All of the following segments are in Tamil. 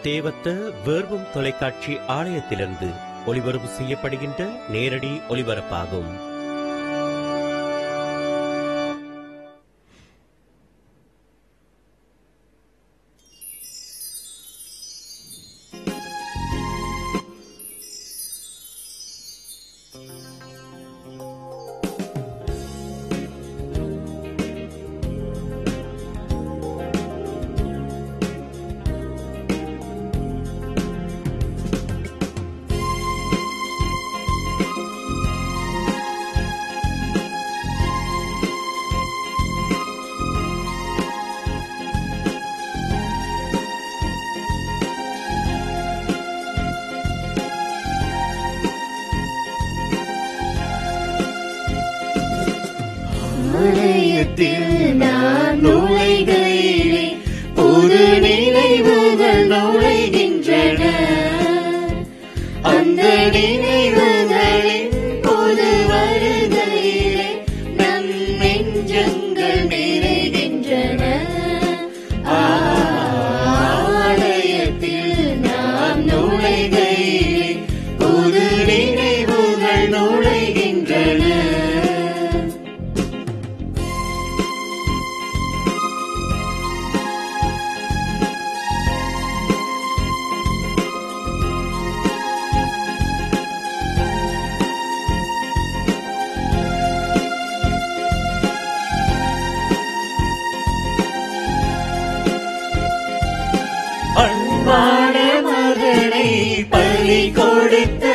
தேவத்த வேர்வும் தொலைக்காட்சி ஆலயத்திலிருந்து ஒளிபரப்பு செய்யப்படுகின்ற நேரடி ஒளிபரப்பாகும் ஆலயத்தில் நான் நுழைகையிலே புது நினைவுகள் நுழைகின்றன அந்த நினைவுகளின் புது வருகையிலே நம் நெஞ்சங்கள் நிறைகின்றன ஆலயத்தில் நாம் நுழைகையிலே புது நினைவுகள் நுழைகின்றன அன்பான மகனை பலி கொடுத்த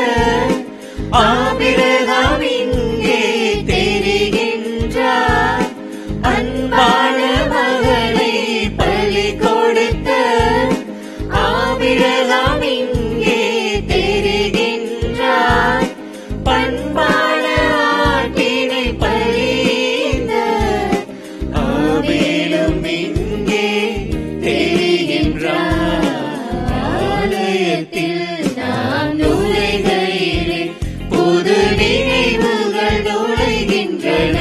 ஆபிரகாம் இங்கே தெரிகின்றார் அன்பான மகனை பலி கொடுத்த ஆபிரகாம் இங்கே தெரிகின்றார் பண்பான ஆட்டினை பலிந்த ஆவேலும் இங்கே தெரிகின்றார் ஆலயத்தில் நாம் நுழைகையிலே புது நினைவுகள் நுழைகின்றன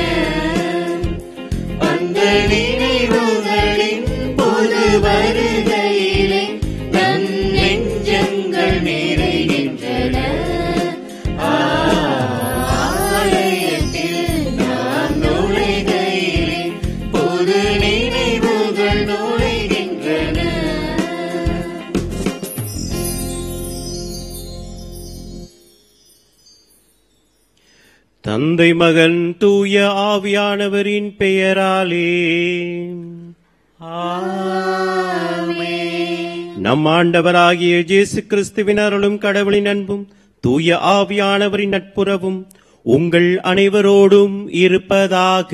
அந்த நினைவுகளின் புது வருகையிலே நம் நெஞ்சங்கள் நிறைகின்றன ஆலயத்தில் நாம் நுழைகையிலே புது நினைவுகள் நுழைகின்றன தந்தை மகன் தூய ஆவியானவரின் பெயராலே நம் ஆண்டவராகிய இயேசு கிறிஸ்துவின் அருளும் கடவுளின் அன்பும் தூய ஆவியானவரின் நட்புறவும் உங்கள் அனைவரோடும் இருப்பதாக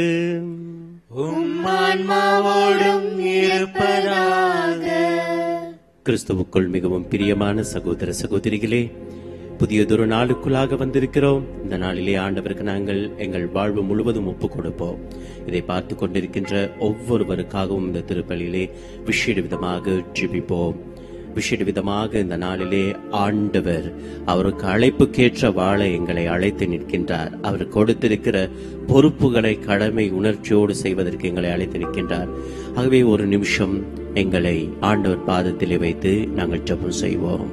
உம்மான்மாவோடும் இருப்பதாக கிறிஸ்துவுக்குள் மிகவும் பிரியமான சகோதர சகோதரிகளே புதியதொரு நாளுக்குள்ளாக வந்திருக்கிறோம் இந்த நாளிலே ஆண்டவருக்கு நாங்கள் எங்கள் வாழ்வு முழுவதும் ஒப்புக் கொடுப்போம் இதை பார்த்து கொண்டிருக்கின்ற ஒவ்வொருவருக்காகவும் இந்த திருப்பலியிலே விஷேட விதமாக ஜெபிப்போம் விஷேட விதமாக இந்த நாளிலே ஆண்டவர் அவருக்கு அழைப்புக்கேற்ற வாழ எங்களை அழைத்து நிற்கின்றார் அவர் கொடுத்திருக்கிற பொறுப்புகளை கடமை உணர்ச்சியோடு செய்வதற்கு எங்களை அழைத்து நிற்கின்றார் ஆகவே ஒரு நிமிஷம் எங்களை ஆண்டவர் பாதத்திலே வைத்து நாங்கள் ஜெபம் செய்வோம்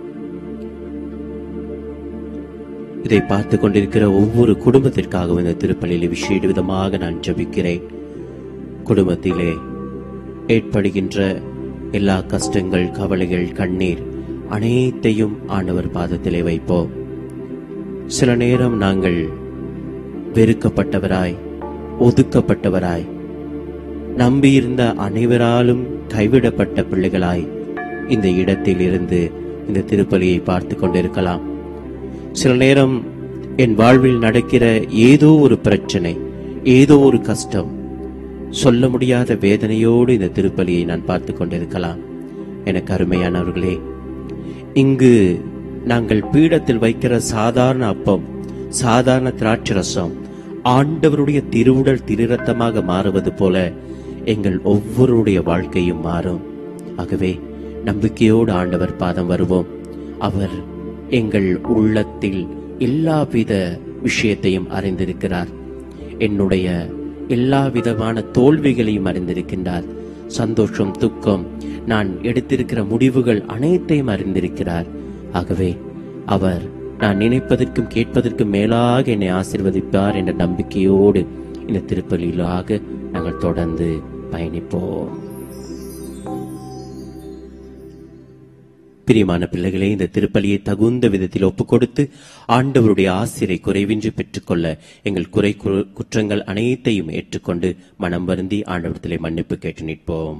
இதை பார்த்து கொண்டிருக்கிற ஒவ்வொரு குடும்பத்திற்காகவும் இந்த திருப்பலியிலே விஷேட விதமாக நான் ஜெபிக்கிறேன் குடும்பத்திலே ஏற்படுகின்ற எல்லா கஷ்டங்கள் கவலைகள் கண்ணீர் அனைத்தையும் ஆண்டவர் பாதத்திலே வைப்போம் சில நேரம் நாங்கள் வெறுக்கப்பட்டவராய் ஒதுக்கப்பட்டவராய் நம்பியிருந்த அனைவராலும் கைவிடப்பட்ட பிள்ளைகளாய் இந்த இடத்தில் இருந்து இந்த திருப்பலியை பார்த்து கொண்டிருக்கலாம் சில நேரம் என் வாழ்வில் நடக்கிற ஏதோ ஒரு பிரச்சனை ஏதோ ஒரு கஷ்டம் சொல்ல முடியாத வேதனையோடு இந்த திருப்பலியை நான் பார்த்து கொண்டிருக்கலாம் எனக்கு அருமையானவர்களே இங்கு நாங்கள் பீடத்தில் வைக்கிற சாதாரண அப்பம் சாதாரண திராட்சரசம் ஆண்டவருடைய திருவுடல் திருரத்தமாக மாறுவது போல எங்கள் ஒவ்வொருடைய வாழ்க்கையும் மாறும் ஆகவே நம்பிக்கையோடு ஆண்டவர் பாதம் வருவோம் அவர் எங்கள் உள்ளத்தில் எல்லாவித விஷயத்தையும் அறிந்திருக்கிறார் என்னுடைய எல்லா விதமான தோல்விகளையும் அறிந்திருக்கின்றார் சந்தோஷம் துக்கம் நான் எடுத்திருக்கிற முடிவுகள் அனைத்தையும் அறிந்திருக்கிறார் ஆகவே அவர் நான் நினைப்பதற்கும் கேட்பதற்கும் மேலாக என்னை ஆசிர்வதிப்பார் என்ற நம்பிக்கையோடு இந்த திருப்பலியிலாக நாங்கள் தொடர்ந்து பயணிப்போம் பிரியமான பிள்ளைகளே இந்த திருப்பலியை தகுந்த விதத்தில் ஒப்புக் கொடுத்து ஆண்டவருடைய ஆசிரை குறைவின்றி பெற்றுக்கொள்ள எங்கள் குறை கு- குற்றங்கள் அனைத்தையும் ஏற்றுக்கொண்டு மனம் வருந்தி ஆண்டவரத்திலே மன்னிப்பு கேட்டு நிற்போம்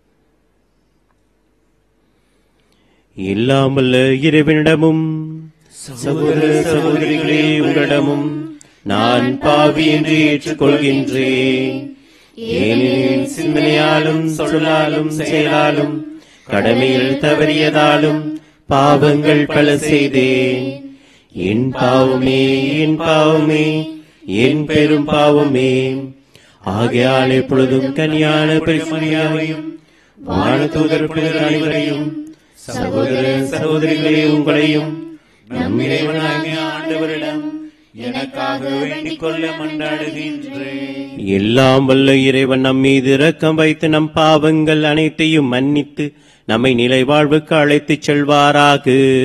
இல்லாமல்ல இறைவனிடமும் சகோதர சகோதரிகளே உங்களிடமும் நான் பாவி என்று ஏற்றுக்கொள்கின்றேன் ஏனெனில் சிந்தனையாலும் சொல்லாலும் செயலாலும் கடமையில் தவறியதாலும் பாவங்கள் பல செய்தேன் என் பாவமே என் பாவமே என் பெரும் பாவமே ஆகையால் எப்பொழுதும் கனியான பரிசுமையாவையும் வானதூதர் புனிதர் அனைவரையும் சகோதர சகோதரிகளே உங்களையும் நம் இறைவனாகிய ஆண்டவரிடம் எனக்காக வேண்டிக் கொள்ள மன்றாடுகின்றேன் எல்லாம் வல்ல இறைவன் நம் மீது இரக்கம் வைத்து நம் பாவங்கள் அனைத்தையும் மன்னித்து நம்மை நிலை வாழ்வுக்கு அழைத்துச் செல்வாராக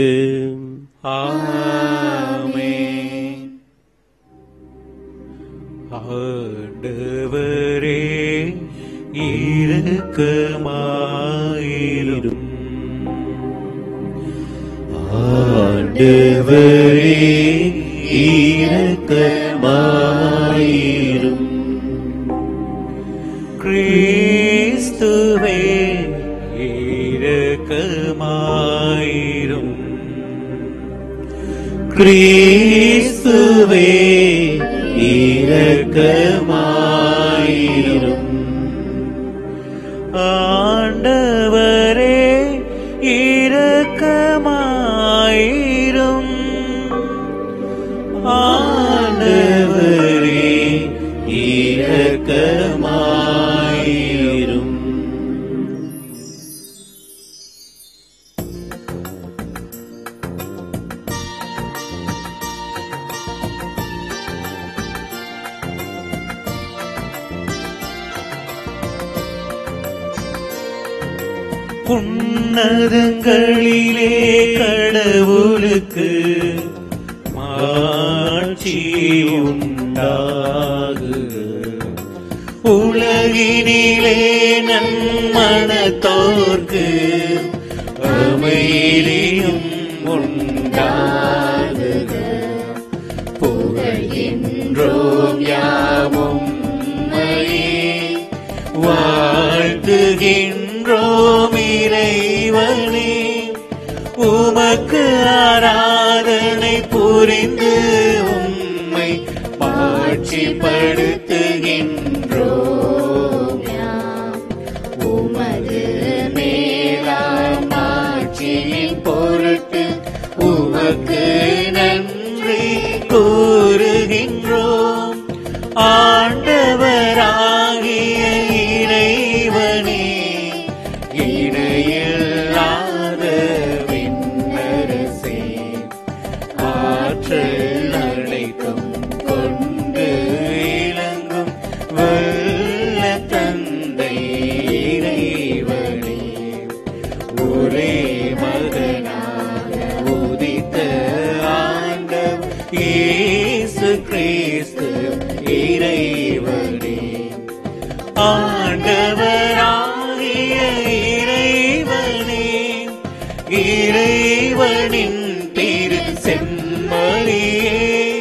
ஆமென். ஆண்டவரே இரக்கமாயிரும் ஆண்டவரே இரக்கமாயிரும் கிறிஸ்துவே இரக்கமாயிரும் கிறிஸ்துவே இரக்கமாயிரும் ஆண்டவரே இரக்கமாயிரும் ஆண்டவரே இரக்கமாயிரும் உன்னதங்களிலே கடவுளுக்கு மாட்சி உண்டாகு உலகினிலே நன்மனத்தோர்க்கு அமைதியும் உண்டாகுக புகழ்கின்றோம் யாவும் வாழ்த்துகின்றோம் இறைவனே உமக்கு ஆராதனை புரிந்து உம்மை மாட்சிப்படுத்துகின்றோம் உமது மேலாம் ஆட்சியின் பொருட்டு உமக்கு நன்றி கூறுகின்றோம் ஆண்டவராகிய இறைவனே இணையில்லாத விண்ணரசே ஆற்றல் அனைத்தும் கொண்டு இலங்கும் வல்ல தந்தை இறைவனே ஒரே மகனாக உதித்த ஆண்டவர் இயேசு கிறிஸ்து இறைவனே ஆண்டவராகிய இறைவனே இறைவனின் திரு செம்மறியே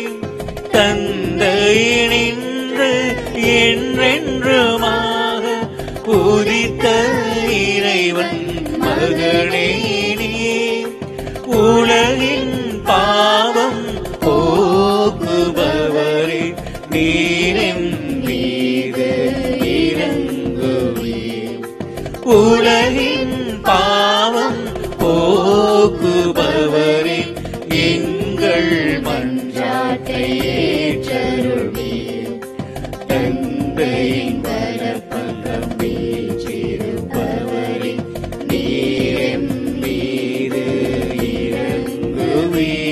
தந்தையினின்று என்றென்றுமாக உதித்த இறைவன் மகனே நீ உலகின் பாவம் போக்குபவரே நீரின் மீது இறங்குவே உலகின் பாவம் போக்குபவரே எங்கள் மன்றாட்டை ஏற்றருளே தந்தையின் வலப்பக்கம் வீற்றிருப்பவரே நீரம் மீது இறங்குவே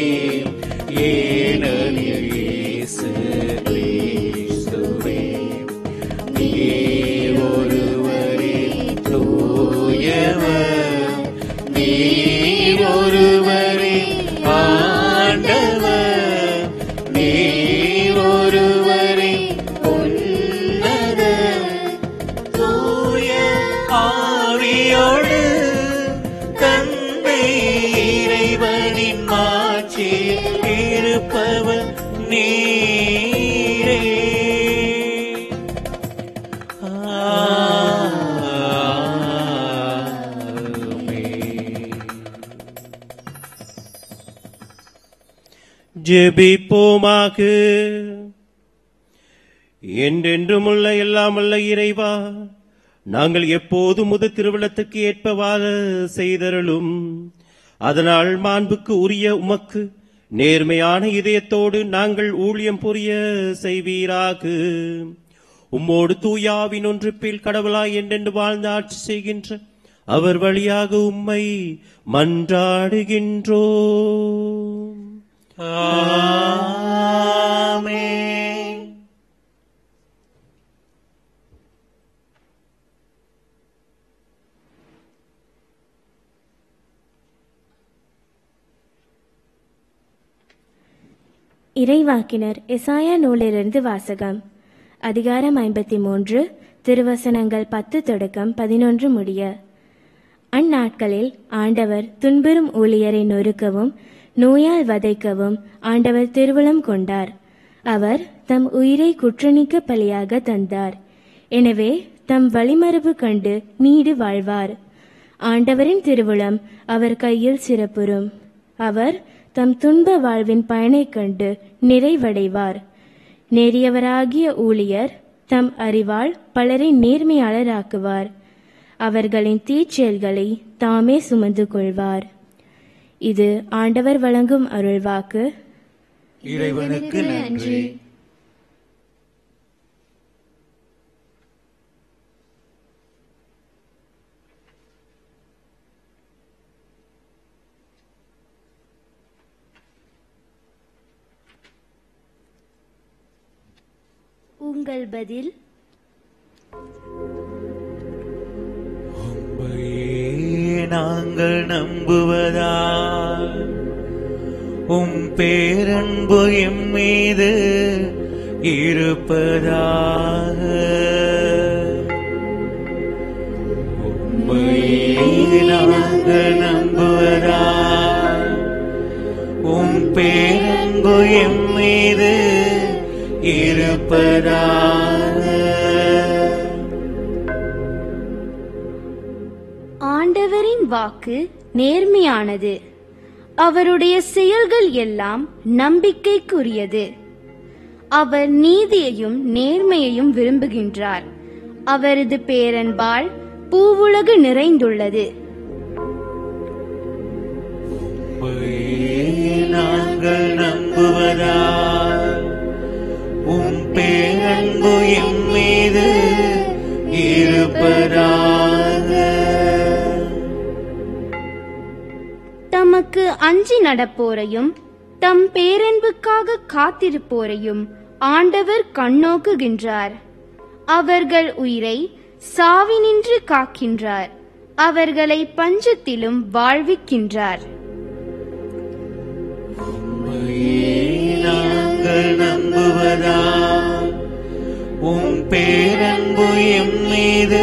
ஏனெனில் இயேசு கிறிஸ்துவே நீர் ஒருவரே இருப்பவர் நீரே ஆமென். ஜெபிப்போமாக என்றென்றும் உள்ள எல்லாம் உள்ள இறைவா நாங்கள் எப்போதும் முது திருவிழத்துக்கு ஏற்பவாறு செய்தருளும் அதனால் மாண்புக்கு உரிய உமக்கு நேர்மையான இதயத்தோடு நாங்கள் ஊழியம் புரிய செய்வீராக உம்மோடு தூயாவின் ஒன்றுப்பில் கடவுளாய் என்றென்று வாழ்ந்து ஆட்சி செய்கின்ற அவர் வழியாக உம்மை மன்றாடுகின்றோம் ஆமென். இறைவாக்கினர் எசாயா நூலிலிருந்து வாசகம் அதிகாரம் ஐம்பத்தி மூன்று திருவசனங்கள் பத்து தொடக்கம் பதினொன்று முடிய அந்நாட்களில் ஆண்டவர் துன்புறும் ஊழியரை நொறுக்கவும் நோயால் வதைக்கவும் ஆண்டவர் திருவுளம் கொண்டார் அவர் தம் உயிரை குற்றநீக்க பலியாக தந்தார் எனவே தம் வழிமரபு கண்டு நீடு வாழ்வார் ஆண்டவரின் திருவுளம் அவர் கையில் சிறப்புறும் அவர் தம் துன்ப வாழ்வின் பயனைக் கண்டு நிறைவடைவார் நெறியவராகிய ஊழியர் தம் அறிவால் பலரை நேர்மையாளராக்குவார் அவர்களின் தீச்செயல்களை தாமே சுமந்து கொள்வார் இது ஆண்டவர் வழங்கும் அருள்வாக்கு இறைவனுக்கு நன்றி உங்கள் பதில் உம்மையே நாங்கள் நம்புவதா உம் பேரன்பு எம் மீது இருப்பதாக உம்மையே நாங்கள் நம்புவதா உம் பேரன்பு எம் மீது இருப்பதாக ஆண்டவரின் வாக்கு நேர்மையானது அவருடைய செயல்கள் எல்லாம் நம்பிக்கைக்குரியது அவர் நீதியையும் நேர்மையையும் விரும்புகின்றார் அவரது பேரன்பால் பூவுலகு நிறைந்துள்ளது உம்மையே நாங்கள் நம்புவதா உம் பேரன்பு எம் மீது இருப்பதாக தமக்கு அஞ்சி நடப்போரையும் தம் பேரன்புக்காக காத்திருப்போரையும் ஆண்டவர் கண்ணோக்குகின்றார் அவர்கள் உயிரை சாவினின்று காக்கின்றார் அவர்களை பஞ்சத்திலும் வாழ்விக்கின்றார் உம்மையே நாங்கள் நம்புவதா உம் பேரன்பு எம் மீது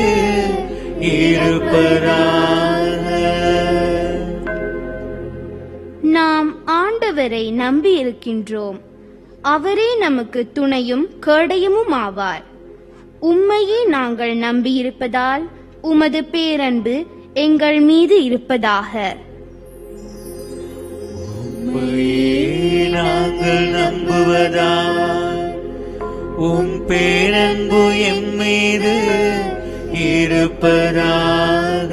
இருப்பதாக நாம் ஆண்டவரை நம்பியிருக்கின்றோம் அவரே நமக்கு துணையும் கேடயமும் ஆவார் உம்மையே நாங்கள் நம்பியிருப்பதால் உமது பேரன்பு எங்கள் மீது இருப்பதாக உம்மையே நாங்கள் நம்புவதா உம் பேரன்பு எம் மீது இருப்பதாக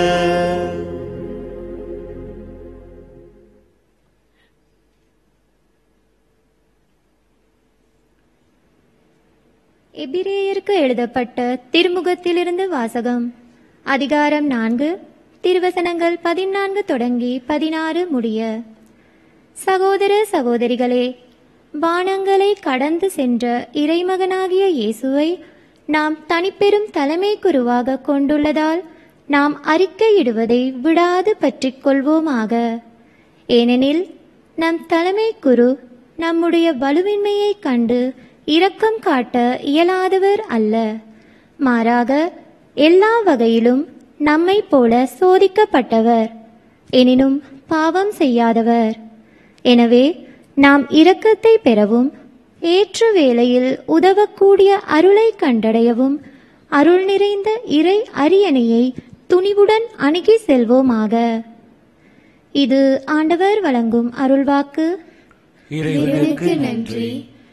எபிரேயருக்கு எழுதப்பட்ட திருமுகத்திலிருந்து வாசகம் அதிகாரம் நான்கு திருவசனங்கள் பதினான்கு தொடங்கி பதினாறு முடிய சகோதர சகோதரிகளே வானங்களை கடந்து சென்ற இறைமகனாகிய இயேசுவை நாம் தனிப்பெரும் தலைமை குருவாக கொண்டுள்ளதால் நாம் அறிக்கையிடுவதை விடாது பற்றிக் கொள்வோமாக ஏனெனில் நம் தலைமை குரு நம்முடைய வலுவின்மையைக் கண்டு இரக்கம் காட்ட இயலாதவர் அல்ல மாறாக எல்லா வகையிலும் நம்மைப் போல சோதிக்கப்பட்டவர் எனினும் பாவம் செய்யாதவர் எனவே நாம் இரக்கத்தை பெறவும் ஏற்ற வேளையில் உதவக்கூடிய அருளை கண்டடையவும் அருள் நிறைந்த இறை அரியணையை துணிவுடன் அணுகி செல்வோமாக இது ஆண்டவர் வழங்கும் அருள்வாக்கு இறைவனுக்கு நன்றி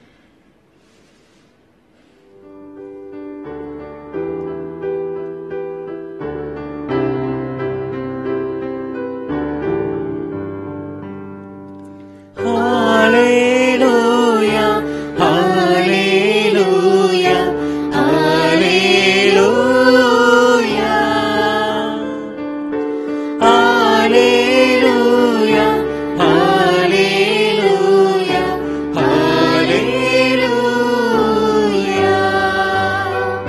ஹalleluya ஹalleluya ஹalleluya ஹalleluya ஹalleluya ஹalleluya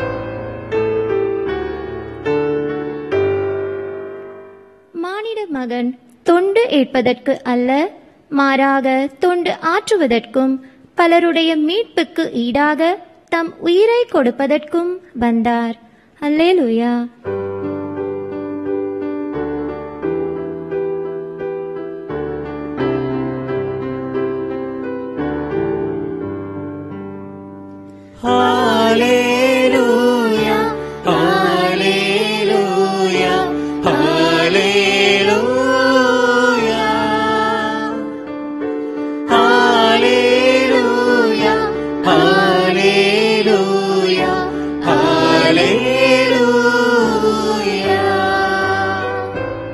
மானிட மகன் தொண்டு ஏற்பதற்கு அல்ல மாறாக தொண்டு ஆற்றுவதற்கும் பலருடைய மீட்புக்கு ஈடாக தம் உயிரை கொடுப்பதற்கும் வந்தார் அல்லேலூயா ஹalleluya ஹalleluya ஹalleluya ஹalleluya ஹalleluya ஹalleluya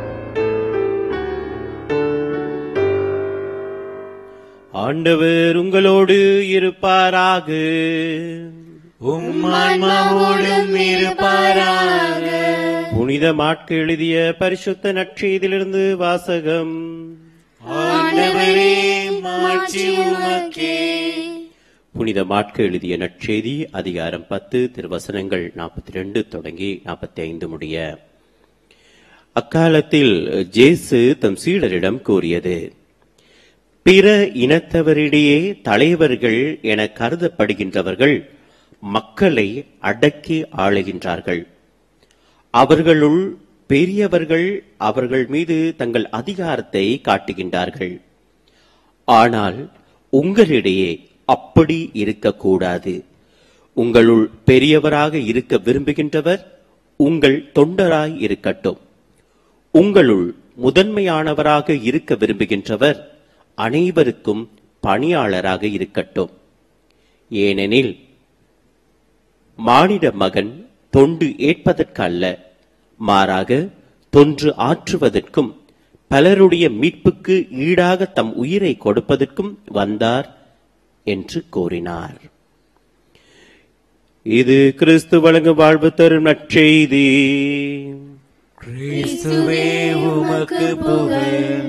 ஆண்டவர் உங்களோடு இருப்பாராக உம் ஆன்மாவோடும் இருப்பாராக புனித மாட்கு எழுதிய பரிசுத்த நற்செய்தியிலிருந்து வாசகம் ஆண்டவரே மாட்சி உமக்கே புனித மாட்கு எழுதிய நற்செய்தி அதிகாரம் பத்து திருவசனங்கள் நாற்பத்தி ரெண்டு தொடங்கி நாற்பத்தி ஐந்து முடிய அக்காலத்தில் ஜேசு தம் சீடரிடம் கூறியது பிற இனத்தவரிடையே தலைவர்கள் என கருதப்படுகின்றவர்கள் மக்களை அடக்கி ஆளுகின்றார்கள் அவர்களுள் பெரியவர்கள் அவர்கள் மீது தங்கள் அதிகாரத்தை காட்டுகின்றார்கள் ஆனால் உங்களிடையே அப்படி இருக்கக்கூடாது உங்களுள் பெரியவராக இருக்க விரும்புகின்றவர் உங்கள் தொண்டராய் இருக்கட்டும் உங்களுள் முதன்மையானவராக இருக்க விரும்புகின்றவர் அனைவருக்கும் பணியாளராக இருக்கட்டும் ஏனெனில் மானிட மகன் தொண்டு ஏற்பதற்கு அல்ல மாறாக தொன்று ஆற்றுவதற்கும் பலருடைய மீட்புக்கு ஈடாக தம் உயிரை கொடுப்பதற்கும் வந்தார் என்று கூறினார் இது கிறிஸ்து வழங்கும் வாழ்வு தரும் நற்செய்தி கிறிஸ்துவே உமக்கு புகழ்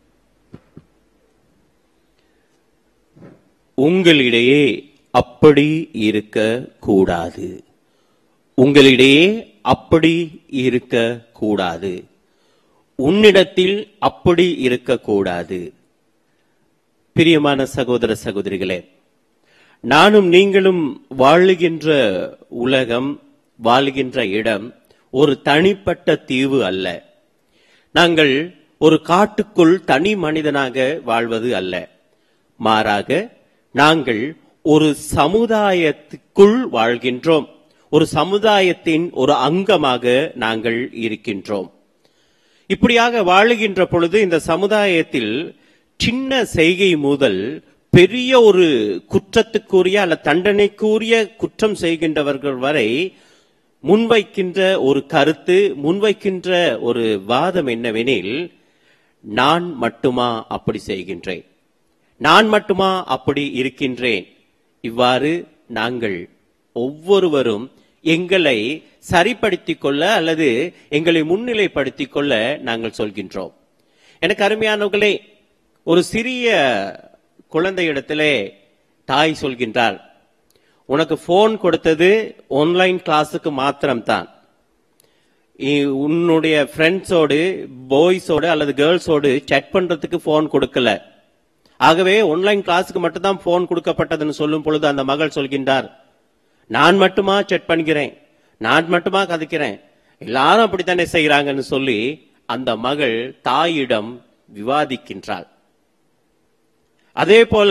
உங்களிடையே அப்படி இருக்க கூடாது உங்களிடையே அப்படி இருக்க கூடாது உன்னிடத்தில் அப்படி இருக்கக்கூடாது பிரியமான சகோதர சகோதரிகளே நானும் நீங்களும் வாழுகின்ற உலகம் வாழுகின்ற இடம் ஒரு தனிப்பட்ட தீவு அல்ல நாங்கள் ஒரு காட்டுக்குள் தனி மனிதனாக வாழ்வது அல்ல மாறாக நாங்கள் ஒரு சமுதாயத்துக்குள் வாழ்கின்றோம் ஒரு சமுதாயத்தின் ஒரு அங்கமாக நாங்கள் இருக்கின்றோம் இப்படியாக வாழுகின்ற பொழுது இந்த சமுதாயத்தில் சின்ன செய்கை முதல் பெரிய ஒரு குற்றத்துக்குரிய அல்ல தண்டனைக்குரிய குற்றம் செய்கின்றவர்கள் வரை முன்வைக்கின்ற ஒரு கருத்து முன்வைக்கின்ற ஒரு வாதம் என்னவெனில் நான் மட்டுமா அப்படி செய்கின்றேன் நான் மட்டுமா அப்படி இருக்கின்றேன் இவ்வாறு நாங்கள் ஒவ்வொருவரும் எங்களை சரிப்படுத்திக் கொள்ள அல்லது எங்களை முன்னிலைப்படுத்திக் கொள்ள நாங்கள் சொல்கின்றோம் எனக்கு அருமையானவர்களே ஒரு சிறிய குழந்தையிடத்திலே தாய் சொல்கின்றார் உனக்கு போன் கொடுத்தது ஆன்லைன் கிளாஸுக்கு மாத்திரம்தான் இ- உன்னுடைய ஃப்ரெண்ட்ஸோடு பாய்ஸோடு அல்லது கேர்ள்ஸோடு chat பண்றதுக்கு போன் கொடுக்கல ஆகவே ஆன்லைன் கிளாஸுக்கு மட்டும்தான் போன் கொடுக்கப்பட்டதுன்னு சொல்லும் பொழுது அந்த மகள் சொல்கின்றார் நான் மட்டுமா செட் பண்ணுகிறேன் நான் மட்டுமா கதைக்கிறேன் எல்லாரும் அப்படித்தானே செய்கிறாங்கன்னு சொல்லி அந்த மகள் தாயிடம் விவாதிக்கின்றாள் அதே போல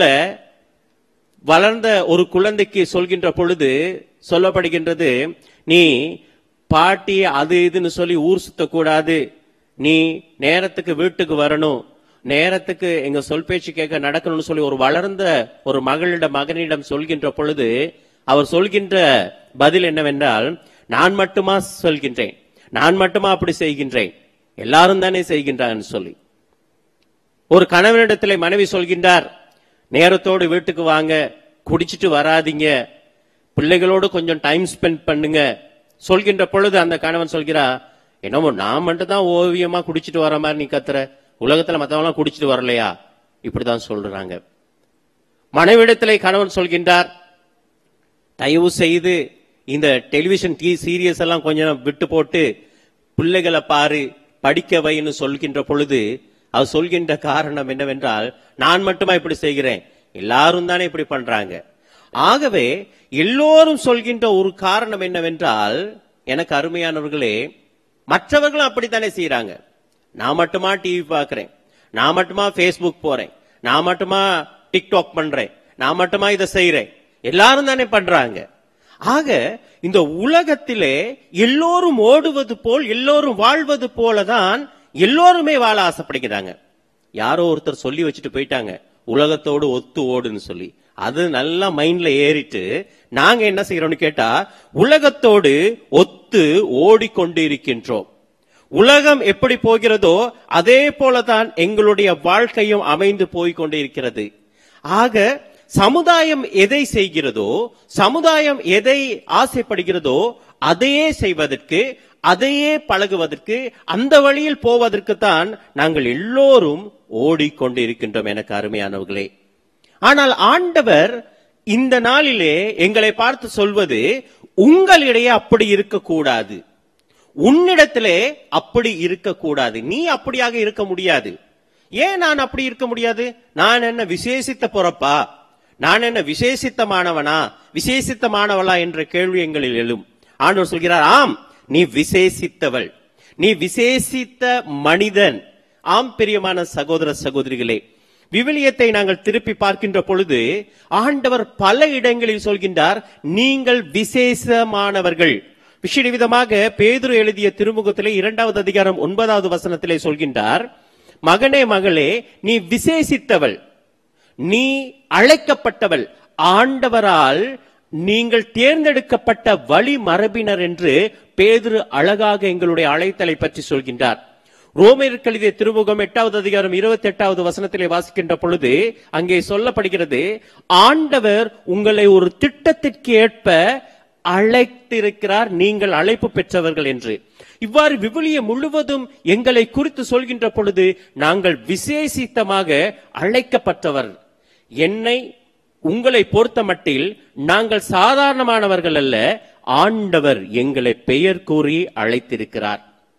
வளர்ந்த ஒரு குழந்தைக்கு சொல்கின்ற பொழுது சொல்லப்படுகின்றது நீ பாட்டி அது இதுன்னு சொல்லி ஊர் சுத்தக்கூடாது நீ நேரத்துக்கு வீட்டுக்கு வரணும் நேரத்துக்கு எங்க சொல் பேச்சு கேட்க நடக்கணும்னு சொல்லி ஒரு வளர்ந்த ஒரு மகளிடம் மகனிடம் சொல்கின்ற பொழுது அவர் சொல்கின்ற பதில் என்னவென்றால் நான் மட்டுமா சொல்கின்றேன் நான் மட்டுமா அப்படி செய்கின்றேன் எல்லாரும் தானே செய்கின்றான்னு சொல்லி ஒரு கணவனிடத்தில் மனைவி சொல்கின்றார் நேரத்தோடு வீட்டுக்கு வாங்க குடிச்சிட்டு வராதீங்க பிள்ளைகளோடு கொஞ்சம் டைம் ஸ்பெண்ட் பண்ணுங்க சொல்கின்ற பொழுது அந்த கணவன் சொல்கிறா என்னமோ நான் மட்டும் தான் ஓவியமா குடிச்சிட்டு வர மாதிரி நீ கத்துற உலகத்துல மத்தவங்க குடிச்சிட்டு வரலையா இப்படிதான் சொல்றாங்க மனைவிடத்திலே கணவன் சொல்கின்றார் தயவு செய்து இந்த டெலிவிஷன் டி சீரியஸ் எல்லாம் கொஞ்சம் விட்டு போட்டு பிள்ளைகளை பாரு படிக்க வைன்னு சொல்கின்ற பொழுது அவர் சொல்கின்ற காரணம் என்னவென்றால் நான் மட்டுமா இப்படி செய்கிறேன் எல்லாரும் தானே இப்படி பண்றாங்க ஆகவே எல்லோரும் சொல்கின்ற ஒரு காரணம் என்னவென்றால் எனக்கு அருமையானவர்களே மற்றவர்களும் அப்படித்தானே செய்யறாங்க நான் மட்டுமா டிவி பார்க்கிறேன் நான் மட்டுமா ஃபேஸ்புக் போறேன் நான் மட்டுமா டிக்டாக் பண்றேன் நான் மட்டுமா இதை செய்யறேன் எல்லாரும் தானே பண்றாங்க ஆக இந்த உலகத்திலே எல்லோரும் ஓடுவது போல் எல்லோரும் வாழ்வது போலதான் எல்லோருமே வாழ ஆசைப்படுகிறாங்க யாரோ ஒருத்தர் சொல்லி வச்சுட்டு போயிட்டாங்க உலகத்தோடு ஒத்து ஓடுன்னு சொல்லி அது நல்லா மைண்ட்ல ஏறிட்டு நாங்க என்ன செய்யறோம்னு கேட்டா உலகத்தோடு ஒத்து ஓடிக்கொண்டு இருக்கின்றோம் உலகம் எப்படி போகிறதோ அதே போலதான் எங்களுடைய வாழ்க்கையும் அமைந்து போய் கொண்டிருக்கிறது ஆக சமுதாயம் எதை செய்கிறதோ சமுதாயம் எதை ஆசைப்படுகிறதோ அதையே செய்வதற்கு அதையே பழகுவதற்கு அந்த வழியில் போவதற்கு தான் நாங்கள் எல்லோரும் ஓடிக்கொண்டிருக்கின்றோம் எனக்கு அருமையானவர்களே ஆனால் ஆண்டவர் இந்த நாளிலே எங்களை பார்த்து சொல்வது உங்களிடையே அப்படி இருக்கக்கூடாது உன்னிடத்திலே அப்படி இருக்கக்கூடாது நீ அப்படியாக இருக்க முடியாது ஏன் நான் அப்படி இருக்க முடியாது நான் என்ன விசேஷித்த பொறப்பா நான் என்ன விசேஷித்தமானவனா விசேஷித்தமானவளா என்ற கேள்வி எங்களில் எழும் ஆண்டவர் சொல்கிறார் ஆம் நீ விசேஷித்தவள் நீ விசேஷித்த மனிதன் ஆம் பிரியமான சகோதர சகோதரிகளே விவிலியத்தை நாங்கள் திருப்பி பார்க்கின்ற பொழுது ஆண்டவர் பல இடங்களில் சொல்கின்றார் நீங்கள் விசேஷமானவர்கள் விஷய விதமாக பேதுரு எழுதிய திருமுகத்திலே இரண்டாவது அதிகாரம் ஒன்பதாவது வசனத்திலே சொல்கின்றார் மகனே மகளே நீ விசேஷித்தவள் நீ அழைக்கப்பட்டவள் ஆண்டவரால் நீங்கள் தேர்ந்தெடுக்கப்பட்ட வழி மரபினர் என்று பேதுரு அழகாக எங்களுடைய அழைத்தலை பற்றி சொல்கின்றார் ரோமேற்கு எழுதிய திருமுகம் எட்டாவது அதிகாரம் இருபத்தி எட்டாவது வசனத்திலே வாசிக்கின்ற பொழுது அங்கே சொல்லப்படுகிறது ஆண்டவர் உங்களை ஒரு திட்டத்திற்கு ஏற்ப அழைத்திருக்கிறார் நீங்கள் அழைப்பு பெற்றவர்கள் என்று இவ்வாறு விவிலிய முழுவதும் எங்களை குறித்து சொல்கின்ற பொழுது நாங்கள் விசேஷித்தமாக அழைக்கப்பட்டவர் என்னை உங்களை பொறுத்த மட்டில் நாங்கள் சாதாரணமானவர்கள் அல்ல ஆண்டவர் எங்களை பெயர் கூறி அழைத்திருக்கிறார்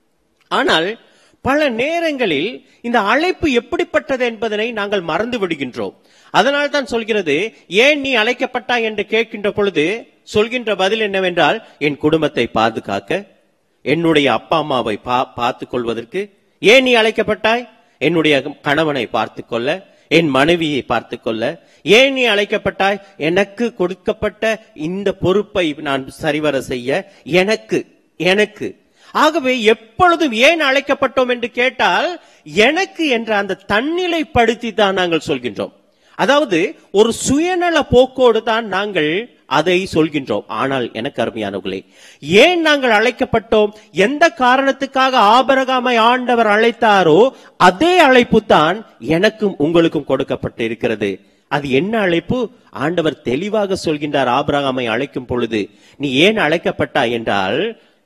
ஆனால் பல நேரங்களில் இந்த அழைப்பு எப்படிப்பட்டது என்பதனை நாங்கள் மறந்து விடுகின்றோம் அதனால் தான் சொல்கிறது ஏன் நீ அழைக்கப்பட்டாய் என்று கேட்கின்ற பொழுது சொல்கின்ற பதில் என்னவென்றால் என் குடும்பத்தை பாதுகாக்க என்னுடைய அப்பா அம்மாவை பா- பார்த்துக் கொள்வதற்கு ஏன் நீ அழைக்கப்பட்டாய் என்னுடைய கணவனை பார்த்துக் கொள்ள என் மனைவியை பார்த்துக் கொள்ள ஏன் நீ அழைக்கப்பட்டாய் எனக்கு கொடுக்கப்பட்ட இந்த பொறுப்பை நான் சரிவர செய்ய எனக்கு எனக்கு ஆகவே எப்பொழுதும் ஏன் அழைக்கப்பட்டோம் என்று கேட்டால் எனக்கு என்ற அந்த தன்னிலைப்படுத்தி தான் நாங்கள் சொல்கின்றோம் அதாவது ஒரு சுயநல போக்கோடு தான் நாங்கள் அதை சொல்கின்றோம் ஆனால் எனக்கு அருமையானவர்களே ஏன் நாங்கள் அழைக்கப்பட்டோம் எந்த காரணத்துக்காக ஆபரகாமை ஆண்டவர் அழைத்தாரோ அதே அழைப்பு தான் எனக்கும் உங்களுக்கும் கொடுக்கப்பட்டு இருக்கிறது அது என்ன அழைப்பு ஆண்டவர் தெளிவாக சொல்கின்றார் ஆபிரகாமை அழைக்கும் பொழுது நீ ஏன் அழைக்கப்பட்டாய் என்றால்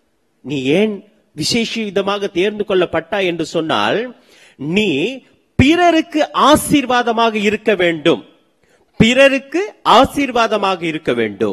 நீ ஏன் விசேஷிதமாக தேர்ந்து கொள்ளப்பட்டாய் என்று சொன்னால் நீ பிறருக்கு ஆசீர்வாதமாக இருக்க வேண்டும் பிறருக்கு ஆசீர்வாதமாக இருக்க வேண்டும்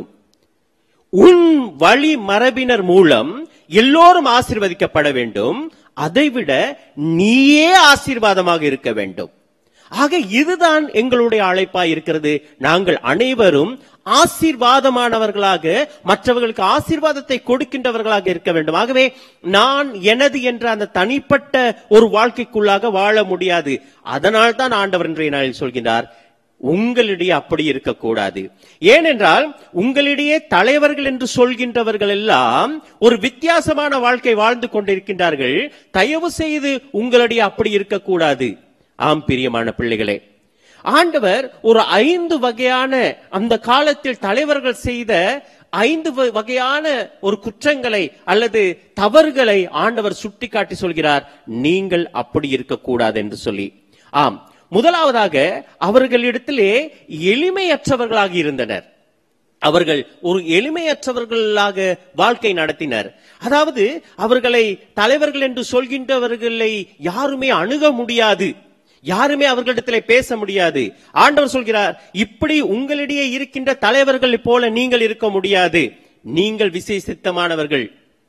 உன் வழி மரபினர் மூலம் எல்லோரும் ஆசீர்வதிக்கப்பட வேண்டும் அதைவிட நீயே ஆசீர்வாதமாக இருக்க வேண்டும் ஆக இதுதான் எங்களுடைய அழைப்பாய் இருக்கிறது நாங்கள் அனைவரும் ஆசீர்வாதமானவர்களாக மற்றவர்களுக்கு ஆசீர்வாதத்தை கொடுக்கின்றவர்களாக இருக்க வேண்டும் ஆகவே நான் எனது என்ற அந்த தனிப்பட்ட ஒரு வாழ்க்கைக்குள்ளாக வாழ முடியாது அதனால் தான் ஆண்டவர் இன்றைய நாளில் சொல்கின்றார் உங்களிடையே அப்படி இருக்கக்கூடாது ஏனென்றால் உங்களிடையே தலைவர்கள் என்று சொல்கின்றவர்கள் எல்லாம் ஒரு வித்தியாசமான வாழ்க்கை வாழ்ந்து கொண்டிருக்கின்றார்கள் தயவு செய்து உங்களிடையே அப்படி இருக்கக்கூடாது ஆம் பிரியமான பிள்ளைகளே ஆண்டவர் ஒரு ஐந்து வகையான அந்த காலத்தில் தலைவர்கள் செய்த ஐந்து வ- வகையான ஒரு குற்றங்களை அல்லது தவறுகளை ஆண்டவர் சுட்டிக்காட்டி சொல்கிறார் நீங்கள் அப்படி இருக்கக்கூடாது என்று சொல்லி ஆம் முதலாவதாக அவர்களிடத்திலே எளிமையற்றவர்களாக இருந்தனர் அவர்கள் ஒரு எளிமையற்றவர்களாக வாழ்க்கை நடத்தினர் அதாவது அவர்களை தலைவர்கள் என்று சொல்கின்றவர்களை யாருமே அணுக முடியாது யாருமே அவர்களிடத்திலே பேச முடியாது ஆண்டவர் சொல்கிறார் இப்படி உங்களிடையே இருக்கின்ற தலைவர்கள் போல நீங்கள் இருக்க முடியாது நீங்கள் விசேஷித்தமானவர்கள்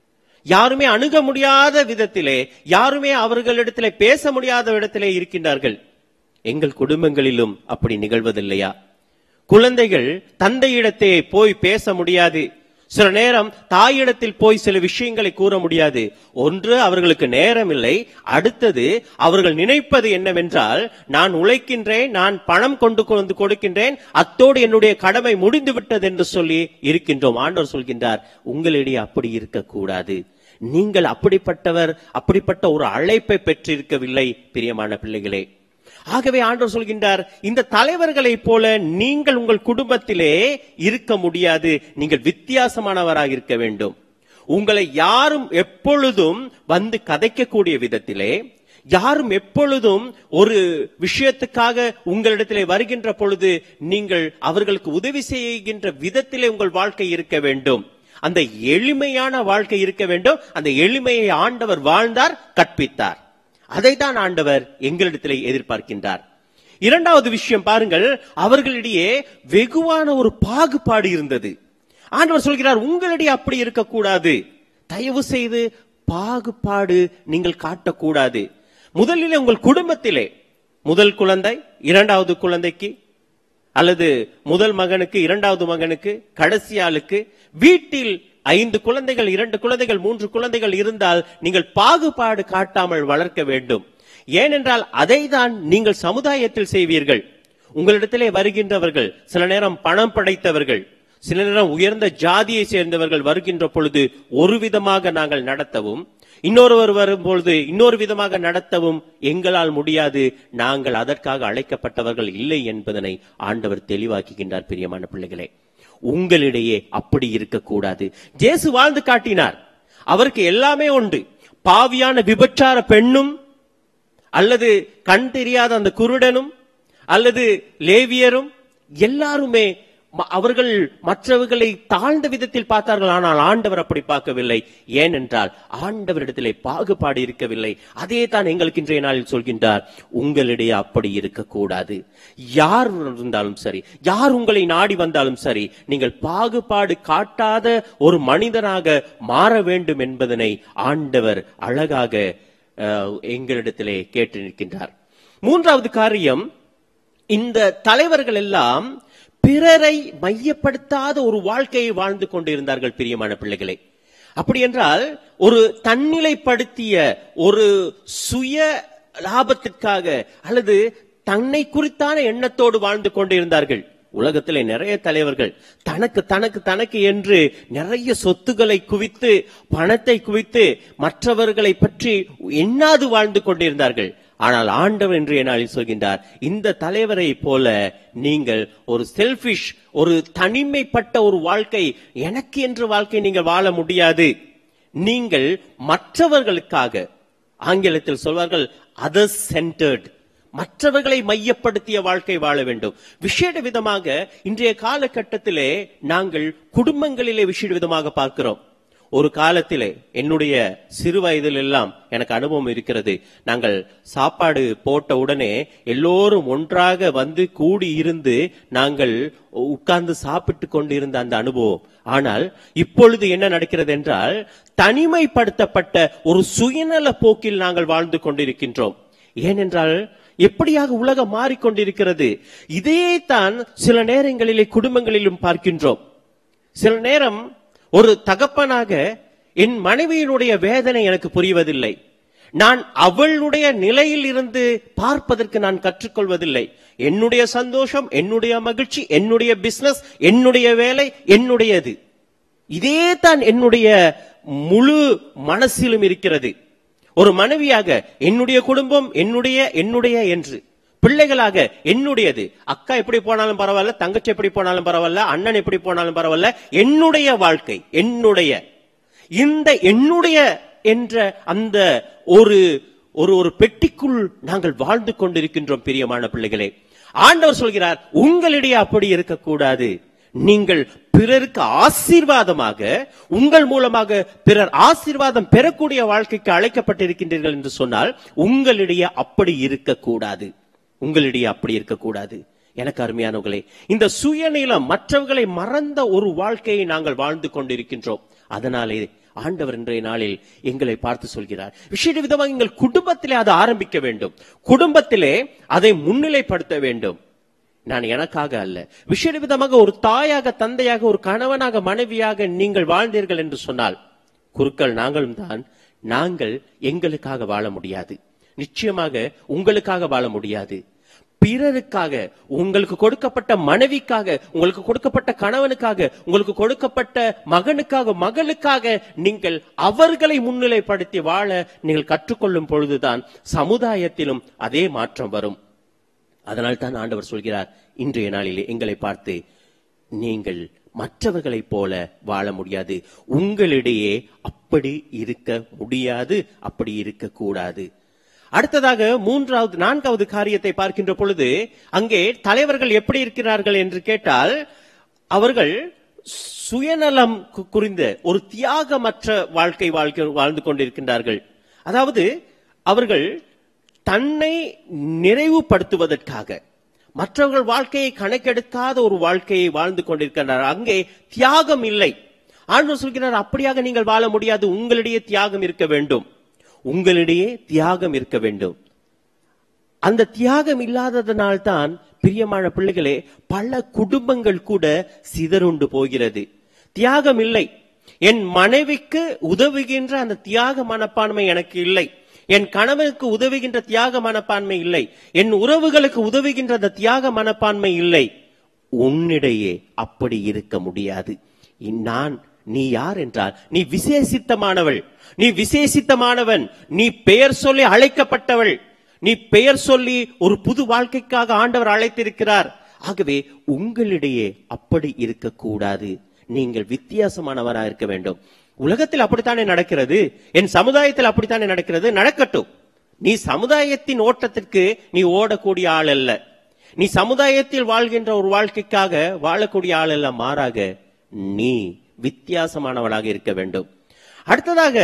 யாருமே அணுக முடியாத விதத்திலே யாருமே அவர்களிடத்திலே பேச முடியாத இடத்திலே இருக்கின்றார்கள் எங்கள் குடும்பங்களிலும் அப்படி நிகழ்வதில்லையா குழந்தைகள் தந்தையிடத்தே போய் பேச முடியாது சில நேரம் தாயிடத்தில் போய் சில விஷயங்களை கூற முடியாது ஒன்று அவர்களுக்கு நேரம் இல்லை அடுத்தது அவர்கள் நினைப்பது என்னவென்றால் நான் உழைக்கின்றேன் நான் பணம் கொண்டு வந்து கொடுக்கின்றேன் அத்தோடு என்னுடைய கடமை முடிந்து விட்டது என்று சொல்லி இருக்கின்றோம் ஆண்டவர் சொல்கின்றார் உங்களிடையே அப்படி இருக்கக்கூடாது நீங்கள் அப்படிப்பட்டவர் அப்படிப்பட்ட ஒரு அழைப்பை பெற்றிருக்கவில்லை பிரியமான பிள்ளைகளே ஆகவே ஆண்டவர் சொல்கின்றார் இந்த தலைவர்களைப் போல நீங்கள் உங்கள் குடும்பத்திலே இருக்க முடியாது நீங்கள் வித்தியாசமானவராக இருக்க வேண்டும் உங்களை யாரும் எப்பொழுதும் வந்து கதைக்கக்கூடிய விதத்திலே யாரும் எப்பொழுதும் ஒரு விஷயத்துக்காக உங்களிடத்திலே வருகின்ற பொழுது நீங்கள் அவர்களுக்கு உதவி செய்கின்ற விதத்திலே உங்கள் வாழ்க்கை இருக்க வேண்டும் அந்த எளிமையான வாழ்க்கை இருக்க வேண்டும் அந்த எளிமையை ஆண்டவர் வாழ்ந்தார் கற்பித்தார் அதைத்தான் ஆண்டவர் எங்களிடத்திலே எதிர்பார்க்கின்றார் இரண்டாவது விஷயம் பாருங்கள் அவர்களிடையே வெகுவான ஒரு பாகுபாடு இருந்தது ஆண்டவர் சொல்கிறார் உங்களிடையே அப்படி இருக்கக்கூடாது தயவு செய்து பாகுபாடு நீங்கள் காட்டக்கூடாது முதலிலே உங்கள் குடும்பத்திலே முதல் குழந்தை இரண்டாவது குழந்தைக்கு அல்லது முதல் மகனுக்கு இரண்டாவது மகனுக்கு கடைசி ஆளுக்கு வீட்டில் ஐந்து குழந்தைகள் இரண்டு குழந்தைகள் மூன்று குழந்தைகள் இருந்தால் நீங்கள் பாகுபாடு காட்டாமல் வளர்க்க வேண்டும் ஏனென்றால் அதை தான் நீங்கள் சமுதாயத்தில் செய்வீர்கள் உங்களிடத்திலே வருகின்றவர்கள் சில நேரம் பணம் படைத்தவர்கள் சில நேரம் உயர்ந்த ஜாதியை சேர்ந்தவர்கள் வருகின்ற பொழுது ஒரு விதமாக நாங்கள் நடத்தவும் இன்னொருவர் வரும்பொழுது இன்னொரு விதமாக நடத்தவும் எங்களால் முடியாது நாங்கள் அதற்காக அழைக்கப்பட்டவர்கள் இல்லை என்பதனை ஆண்டவர் தெளிவாக்குகின்றார் பிரியமான பிள்ளைகளே உங்களிடையே அப்படி இருக்கக்கூடாது ஜேசு வாழ்ந்து காட்டினார் அவருக்கு எல்லாமே உண்டு பாவியான விபச்சார பெண்ணும் அல்லது கண் தெரியாத அந்த குருடனும் அல்லது லேவியரும் எல்லாருமே ம- அவர்கள் மற்றவர்களை தாழ்ந்த விதத்தில் பார்த்தார்கள் ஆனால் ஆண்டவர் அப்படி பார்க்கவில்லை ஏனென்றால் ஆண்டவரிடத்திலே பாகுபாடு இருக்கவில்லை அதே தான் எங்களுக்கு இன்றைய நாளில் சொல்கின்றார் உங்களிடையே அப்படி இருக்கக்கூடாது யார் இருந்தாலும் சரி யார் உங்களை நாடி வந்தாலும் சரி நீங்கள் பாகுபாடு காட்டாத ஒரு மனிதனாக மாற வேண்டும் என்பதனை ஆண்டவர் அழகாக அஹ், எங்களிடத்திலே கேட்டு நிற்கின்றார் மூன்றாவது காரியம் இந்த தலைவர்கள் எல்லாம் பிறரை மையப்படுத்தாத ஒரு வாழ்க்கையை வாழ்ந்து கொண்டிருந்தார்கள் பிரியமான பிள்ளைகளே அப்படி என்றால் ஒரு தன்னிலைப்படுத்திய ஒரு சுய லாபத்திற்காக அல்லது தன்னை குறித்தான எண்ணத்தோடு வாழ்ந்து கொண்டிருந்தார்கள் உலகத்திலே நிறைய தலைவர்கள் தனக்கு தனக்கு தனக்கு என்று நிறைய சொத்துக்களை குவித்து பணத்தை குவித்து மற்றவர்களை பற்றி எண்ணாது வாழ்ந்து கொண்டிருந்தார்கள் ஆனால் ஆண்டவர் இன்றைய நாளில் சொல்கின்றார் இந்த தலைவரை போல நீங்கள் ஒரு செல்பிஷ் ஒரு தனிமைப்பட்ட ஒரு வாழ்க்கை எனக்கு என்ற வாழ்க்கை நீங்கள் வாழ முடியாது நீங்கள் மற்றவர்களுக்காக ஆங்கிலத்தில் சொல்வார்கள் அதர் சென்டர்ட் மற்றவர்களை மையப்படுத்திய வாழ்க்கை வாழ வேண்டும் விசேட விதமாக இன்றைய காலகட்டத்திலே நாங்கள் குடும்பங்களிலே விசேட விதமாக பார்க்கிறோம் ஒரு காலத்திலே என்னுடைய சிறு வயதில் எல்லாம் எனக்கு அனுபவம் இருக்கிறது நாங்கள் சாப்பாடு போட்ட உடனே எல்லோரும் ஒன்றாக வந்து கூடி இருந்து நாங்கள் உட்கார்ந்து சாப்பிட்டு கொண்டிருந்த அந்த அனுபவம் ஆனால் இப்பொழுது என்ன நடக்கிறது என்றால் தனிமைப்படுத்தப்பட்ட ஒரு சுயநல போக்கில் நாங்கள் வாழ்ந்து கொண்டிருக்கின்றோம் ஏனென்றால் எப்படியாக உலகம் மாறிக்கொண்டிருக்கிறது இதே தான் சில நேரங்களிலே குடும்பங்களிலும் பார்க்கின்றோம் சில நேரம் ஒரு தகப்பனாக என் மனைவியினுடைய வேதனை எனக்கு புரிவதில்லை நான் அவளுடைய நிலையில் இருந்து பார்ப்பதற்கு நான் கற்றுக்கொள்வதில்லை என்னுடைய சந்தோஷம் என்னுடைய மகிழ்ச்சி என்னுடைய பிசினஸ் என்னுடைய வேலை என்னுடையது இதே தான் என்னுடைய முழு மனசிலும் இருக்கிறது ஒரு மனைவியாக என்னுடைய குடும்பம் என்னுடைய என்னுடைய என்று பிள்ளைகளாக என்னுடையது அக்கா எப்படி போனாலும் பரவாயில்ல தங்கச்சி எப்படி போனாலும் பரவாயில்ல அண்ணன் எப்படி போனாலும் பரவாயில்ல என்னுடைய வாழ்க்கை என்னுடைய இந்த என்னுடைய என்ற அந்த ஒரு ஒரு ஒரு பெட்டிக்குள் நாங்கள் வாழ்ந்து கொண்டிருக்கின்றோம் பிரியமான பிள்ளைகளே ஆண்டவர் சொல்கிறார் உங்களிடையே அப்படி இருக்கக்கூடாது நீங்கள் பிறருக்கு ஆசீர்வாதமாக உங்கள் மூலமாக பிறர் ஆசீர்வாதம் பெறக்கூடிய வாழ்க்கைக்கு அழைக்கப்பட்டிருக்கின்றீர்கள் என்று சொன்னால் உங்களிடையே அப்படி இருக்கக்கூடாது உங்களிடையே அப்படி இருக்கக்கூடாது எனக்கு அருமையானவர்களே இந்த சுயநீளம் மற்றவர்களை மறந்த ஒரு வாழ்க்கையை நாங்கள் வாழ்ந்து கொண்டிருக்கின்றோம் அதனாலே ஆண்டவர் இன்றைய நாளில் எங்களை பார்த்து சொல்கிறார் விசேட விதமாக எங்கள் குடும்பத்திலே அதை ஆரம்பிக்க வேண்டும் குடும்பத்திலே அதை முன்னிலைப்படுத்த வேண்டும் நான் எனக்காக அல்ல விசேட விதமாக ஒரு தாயாக தந்தையாக ஒரு கணவனாக மனைவியாக நீங்கள் வாழ்ந்தீர்கள் என்று சொன்னால் குருக்கள் நாங்களும் தான் நாங்கள் எங்களுக்காக வாழ முடியாது நிச்சயமாக உங்களுக்காக வாழ முடியாது பிறருக்காக உங்களுக்கு கொடுக்கப்பட்ட மனைவிக்காக உங்களுக்கு கொடுக்கப்பட்ட கணவனுக்காக உங்களுக்கு கொடுக்கப்பட்ட மகனுக்காக மகளுக்காக நீங்கள் அவர்களை முன்னிலைப்படுத்தி வாழ நீங்கள் கற்றுக்கொள்ளும் பொழுதுதான் சமுதாயத்திலும் அதே மாற்றம் வரும் அதனால் தான் ஆண்டவர் சொல்கிறார் இன்றைய நாளிலே எங்களை பார்த்து நீங்கள் மற்றவர்களைப் போல வாழ முடியாது உங்களிடையே அப்படி இருக்க முடியாது அப்படி இருக்கக்கூடாது அடுத்ததாக மூன்றாவது நான்காவது காரியத்தை பார்க்கின்ற பொழுது அங்கே தலைவர்கள் எப்படி இருக்கிறார்கள் என்று கேட்டால் அவர்கள் சுயநலம் கு- குறிந்த ஒரு தியாகமற்ற வாழ்க்கை வாழ்க்கை வாழ்ந்து கொண்டிருக்கின்றார்கள் அதாவது அவர்கள் தன்னை நிறைவுபடுத்துவதற்காக மற்றவர்கள் வாழ்க்கையை கணக்கெடுக்காத ஒரு வாழ்க்கையை வாழ்ந்து கொண்டிருக்கின்றனர் அங்கே தியாகம் இல்லை ஆண்டவர் சொல்கிறார் அப்படியாக நீங்கள் வாழ முடியாது உங்களிடையே தியாகம் இருக்க வேண்டும் உங்களிடையே தியாகம் இருக்க வேண்டும் அந்த தியாகம் இல்லாததனால்தான் பிரியமான பிள்ளைகளே பல குடும்பங்கள் கூட சிதறுண்டு போகிறது தியாகம் இல்லை என் மனைவிக்கு உதவுகின்ற அந்த தியாக மனப்பான்மை எனக்கு இல்லை என் கணவனுக்கு உதவுகின்ற தியாக மனப்பான்மை இல்லை என் உறவுகளுக்கு உதவுகின்ற அந்த தியாக மனப்பான்மை இல்லை உன்னிடையே அப்படி இருக்க முடியாது நான் நீ யார் என்றால் நீ விசேஷித்தமானவள் நீ விசேஷித்தமானவன் நீ பெயர் சொல்லி அழைக்கப்பட்டவள் நீ பெயர் சொல்லி ஒரு புது வாழ்க்கைக்காக ஆண்டவர் அழைத்திருக்கிறார் ஆகவே உங்களிடையே அப்படி இருக்கக்கூடாது நீங்கள் வித்தியாசமானவரா இருக்க வேண்டும் உலகத்தில் அப்படித்தானே நடக்கிறது என் சமுதாயத்தில் அப்படித்தானே நடக்கிறது நடக்கட்டும் நீ சமுதாயத்தின் ஓட்டத்திற்கு நீ ஓடக்கூடிய ஆள் அல்ல நீ சமுதாயத்தில் வாழ்கின்ற ஒரு வாழ்க்கைக்காக வாழக்கூடிய ஆள் அல்ல மாறாக நீ வித்தியாசமானவளாக இருக்க வேண்டும் அடுத்ததாக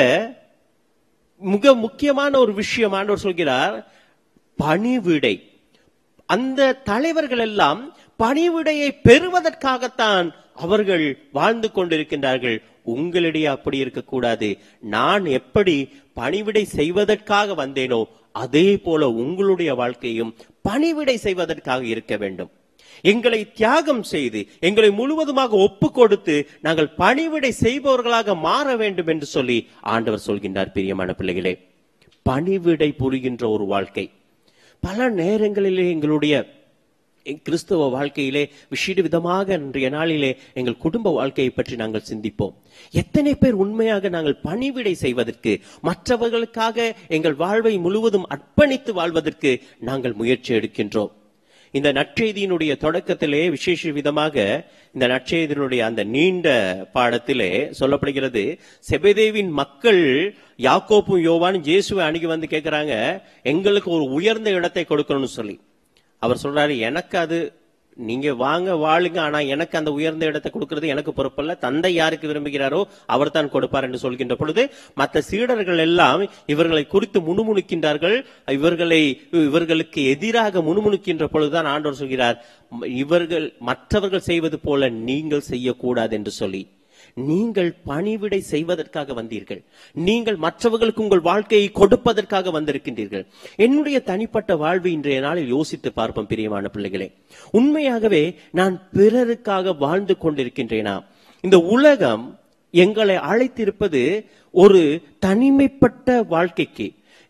மிக முக்கியமான ஒரு விஷயம் ஆண்டவர் சொல்கிறார் பணிவிடை அந்த தலைவர்கள் எல்லாம் பணிவிடையை பெறுவதற்காகத்தான் அவர்கள் வாழ்ந்து கொண்டிருக்கின்றார்கள் உங்களிடையே அப்படி இருக்கக்கூடாது நான் எப்படி பணிவிடை செய்வதற்காக வந்தேனோ அதே போல உங்களுடைய வாழ்க்கையும் பணிவிடை செய்வதற்காக இருக்க வேண்டும் எங்களை தியாகம் செய்து எங்களை முழுவதுமாக ஒப்பு கொடுத்து நாங்கள் பணிவிடை செய்பவர்களாக மாற வேண்டும் என்று சொல்லி ஆண்டவர் சொல்கின்றார் பிரியமான பிள்ளைகளே பணிவிடை புரிகின்ற ஒரு வாழ்க்கை பல நேரங்களிலே எங்களுடைய கிறிஸ்தவ வாழ்க்கையிலே விஷய விதமாக இன்றைய நாளிலே எங்கள் குடும்ப வாழ்க்கையை பற்றி நாங்கள் சிந்திப்போம் எத்தனை பேர் உண்மையாக நாங்கள் பணிவிடை செய்வதற்கு மற்றவர்களுக்காக எங்கள் வாழ்வை முழுவதும் அர்ப்பணித்து வாழ்வதற்கு நாங்கள் முயற்சி எடுக்கின்றோம் இந்த நற்செய்தியினுடைய தொடக்கத்திலே விசேஷ விதமாக இந்த நற்செய்தியினுடைய அந்த நீண்ட பாடத்திலே சொல்லப்படுகிறது செபதேவின் மக்கள் யாக்கோப்பும் யோவானும் இயேசுவை அணுகி வந்து கேட்கிறாங்க எங்களுக்கு ஒரு உயர்ந்த இடத்தை கொடுக்கணும்னு சொல்லி அவர் சொல்றாரு எனக்கு அது நீங்க வாங்க வாழுங்க ஆனா எனக்கு அந்த உயர்ந்த இடத்தை கொடுக்கிறது எனக்கு பொறுப்பல்ல தந்தை யாருக்கு விரும்புகிறாரோ அவர் தான் கொடுப்பார் என்று சொல்கின்ற பொழுது மற்ற சீடர்கள் எல்லாம் இவர்களை குறித்து முணுமுணுக்கின்றார்கள் இவர்களை இவர்களுக்கு எதிராக முணுமுணுக்கின்ற பொழுதுதான் ஆண்டவர் சொல்கிறார் இவர்கள் மற்றவர்கள் செய்வது போல நீங்கள் செய்யக்கூடாது என்று சொல்லி நீங்கள் பணிவிடை செய்வதற்காக வந்தீர்கள் நீங்கள் மற்றவர்களுக்கு உங்கள் வாழ்க்கையை கொடுப்பதற்காக வந்திருக்கின்றீர்கள் என்னுடைய தனிப்பட்ட வாழ்வு இன்றைய நாளில் யோசித்து பார்ப்போம் பிரியமான பிள்ளைகளே உண்மையாகவே நான் பிறருக்காக வாழ்ந்து கொண்டிருக்கின்றேனா இந்த உலகம் எங்களை அழைத்திருப்பது ஒரு தனிமைப்பட்ட வாழ்க்கைக்கு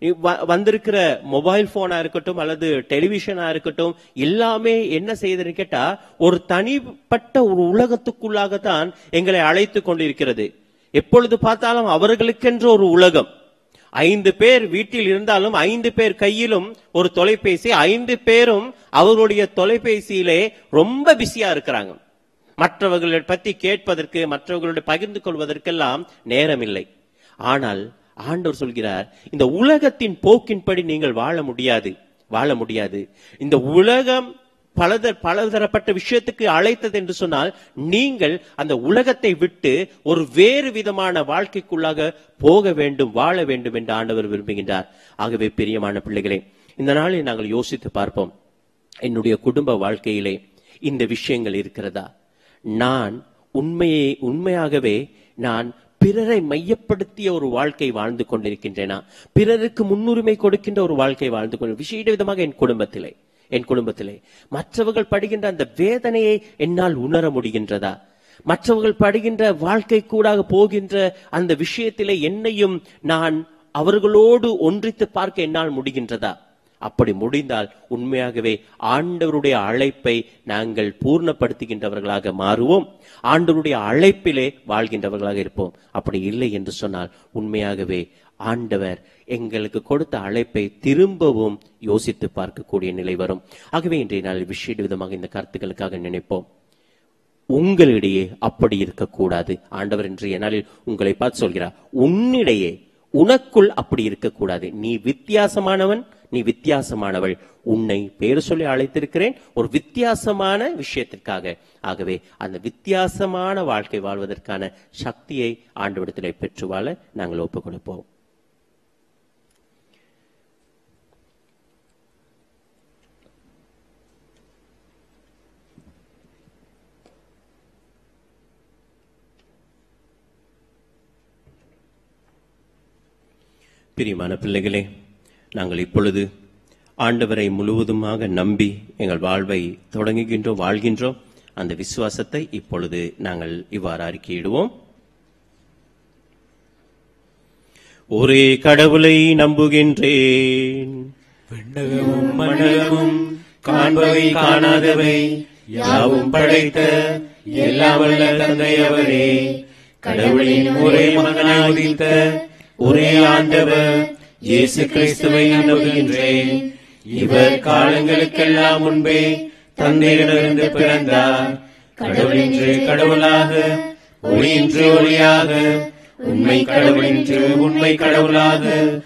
இ- வ- வந்திருக்கிற மொபைல் போனா இருக்கட்டும் அல்லது டெலிவிஷனா இருக்கட்டும் எல்லாமே என்ன செய்யுதுன்னு கேட்டா ஒரு தனிப்பட்ட ஒரு உலகத்துக்குள்ளாகத்தான் எங்களை அழைத்து கொண்டிருக்கிறது எப்பொழுது பார்த்தாலும் அவர்களுக்கென்ற ஒரு உலகம் ஐந்து பேர் வீட்டில் இருந்தாலும் ஐந்து பேர் கையிலும் ஒரு தொலைபேசி ஐந்து பேரும் அவர்களுடைய தொலைபேசியிலே ரொம்ப பிஸியா இருக்கிறாங்க மற்றவர்களை பத்தி கேட்பதற்கு மற்றவர்களோட பகிர்ந்து கொள்வதற்கெல்லாம் நேரம் இல்லை ஆனால் ஆண்டவர் சொல்கிறார் இந்த உலகத்தின் போக்கின்படி நீங்கள் வாழ முடியாது வாழ முடியாது இந்த உலகம் பலத பலதரப்பட்ட விஷயத்துக்கு அழைத்தது என்று சொன்னால் நீங்கள் அந்த உலகத்தை விட்டு ஒரு வேறு விதமான வாழ்க்கைக்குள்ளாக போக வேண்டும் வாழ வேண்டும் என்று ஆண்டவர் விரும்புகின்றார் ஆகவே பிரியமான பிள்ளைகளே இந்த நாளில் நாங்கள் யோசித்து பார்ப்போம் என்னுடைய குடும்ப வாழ்க்கையிலே இந்த விஷயங்கள் இருக்கிறதா நான் உண்மையை உண்மையாகவே நான் பிறரை மையப்படுத்திய ஒரு வாழ்க்கை வாழ்ந்து கொண்டிருக்கின்றேனா பிறருக்கு முன்னுரிமை கொடுக்கின்ற ஒரு வாழ்க்கை வாழ்ந்து கொண்டு விசேட விதமாக என் குடும்பத்திலே என் குடும்பத்திலே மற்றவர்கள் படுகின்ற அந்த வேதனையை என்னால் உணர முடிகின்றதா மற்றவர்கள் படுகின்ற வாழ்க்கை கூடாக போகின்ற அந்த விஷயத்திலே என்னையும் நான் அவர்களோடு ஒன்றித்து பார்க்க என்னால் முடிகின்றதா அப்படி முடிந்தால் உண்மையாகவே ஆண்டவருடைய அழைப்பை நாங்கள் பூர்ணப்படுத்துகின்றவர்களாக மாறுவோம் ஆண்டவருடைய அழைப்பிலே வாழ்கின்றவர்களாக இருப்போம் அப்படி இல்லை என்று சொன்னால் உண்மையாகவே ஆண்டவர் எங்களுக்கு கொடுத்த அழைப்பை திரும்பவும் யோசித்து பார்க்கக்கூடிய நிலை வரும் ஆகவே இன்றைய நாள் விஷய விதமாக இந்த கருத்துக்களுக்காக நினைப்போம் உங்களிடையே அப்படி இருக்கக்கூடாது ஆண்டவர் இன்றைய நாளில் உங்களை பார்த்து சொல்கிறார் உன்னிடையே உனக்குள் அப்படி இருக்கக்கூடாது நீ வித்தியாசமானவன் நீ வித்தியாசமானவள் உன்னை பேர் சொல்லி அழைத்திருக்கிறேன் ஒரு வித்தியாசமான விஷயத்திற்காக ஆகவே அந்த வித்தியாசமான வாழ்க்கை வாழ்வதற்கான சக்தியை ஆண்டவிடத்திலே பெற்று வாழ நாங்கள் ஒப்புக் கொடுப்போம் பிரியமான பிள்ளைகளே நாங்கள் இப்பொழுது ஆண்டவரை முழுவதுமாக நம்பி எங்கள் வாழ்வை தொடங்குகின்றோம் வாழ்கின்றோம் அந்த விசுவாசத்தை இப்பொழுது நாங்கள் இவ்வாறு அறிக்கையிடுவோம் ஒரே கடவுளை நம்புகின்றேன் விண்ணகமும் மண்டலமும் காண்பவை காணாதவை யாவும் படைத்த எல்லாம் வல்ல தந்தையவரே கடவுளின் ஒரே மகனாய் உதித்த ஒரே ஆண்டவர் இயேசு கிறிஸ்துவை நம்புகின்றேன் இவர் காலங்களுக்கெல்லாம் முன்பே தந்தையிடமிருந்து பிறந்தார் கடவுளின்று கடவுளாக ஒளியின்று ஒளியாக உண்மை கடவுளின்று உண்மை கடவுளாக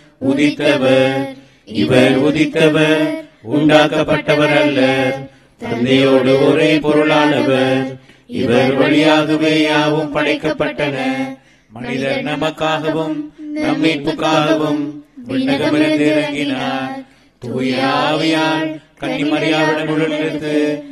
உதித்தவர் இவர் உதித்தவர் உண்டாக்கப்பட்டவர் அல்ல தந்தையோடு ஒரே பொருளானவர் இவர் வழியாகவே யாவும் படைக்கப்பட்டன மனிதர் நமக்காகவும் நம் மீட்புக்காகவும் விண்ணகமிருந்து இறங்கினார் தூய ஆவியால் கன்னிமரியாவிடம் உடனிருந்து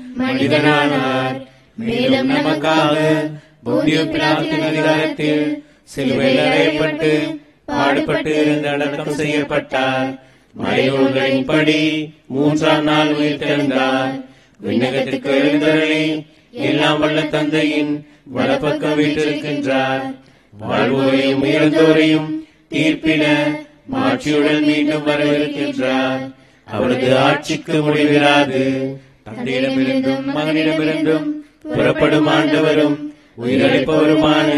மனிதனானார் மேலும் நமக்காக போதிய பிலாத்தின் அதிகாரத்தில் சிலுவையில் அறையப்பட்டு பாடுபட்டு இருந்து அடக்கம் செய்யப்பட்டார் மறைநூல்களின்படி மூன்றாம் நாள் உயிர் தெழுந்தார் விண்ணகத்திற்கு எழுந்தருளி எல்லாம் வல்ல தந்தையின் வலப்பக்கம் வீட்டிருக்கின்றார் வாழ்வோரையும் இறந்தோரையும் தீர்ப்பின மாட்சியுடன் மீண்டும் வரவிருக்கின்றார் அவரது ஆட்சிக்கு முடிவிராது தந்தையிடமிருந்தும் மகனிடமிருந்தும் புறப்படும் ஆண்டவரும் உயிரளிப்பவருமான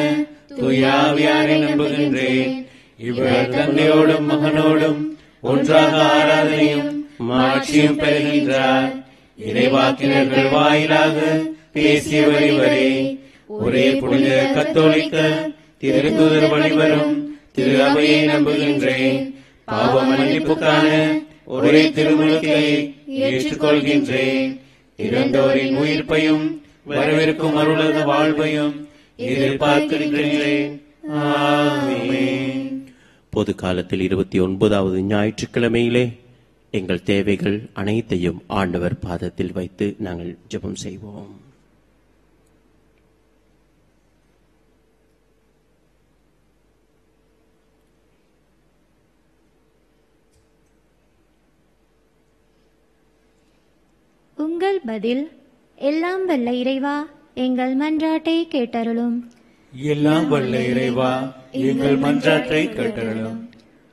தூயாவியாரை நம்புகின்றேன் இவர் தந்தையோடும் மகனோடும் ஒன்றாக ஆராதனையும் மாட்சியும் பெறுகின்றார் இறைவாக்கினர்கள் வாயிலாக பேசியவர் இவரே ஒரே புனித கத்தோலிக்க திருத்தூதர் வழிவரும் திரு அவையை நம்புகின்றேன் பாவ மன்னிப்புக்கான ஒரே திருமுழுக்கை ஏற்றுக்கொள்கின்றேன் இறந்தோரின் உயிர்ப்பையும் வரவிருக்கும் அருளக வாழ்வையும் எதிர்பார்க்கின்றேன் ஆமென் பொது காலத்தில் இருபத்தி ஒன்பதாவது ஞாயிற்றுக்கிழமையிலே எங்கள் தேவைகள் அனைத்தையும் ஆண்டவர் பாதத்தில் வைத்து நாங்கள் ஜெபம் செய்வோம் உங்கள் பதில் எல்லாம் வல்ல இறைவா எங்கள் மன்றாட்டை கேட்டருளும் எல்லாம் வல்ல இறைவா எங்கள் மன்றாற்றை கேட்டருளும்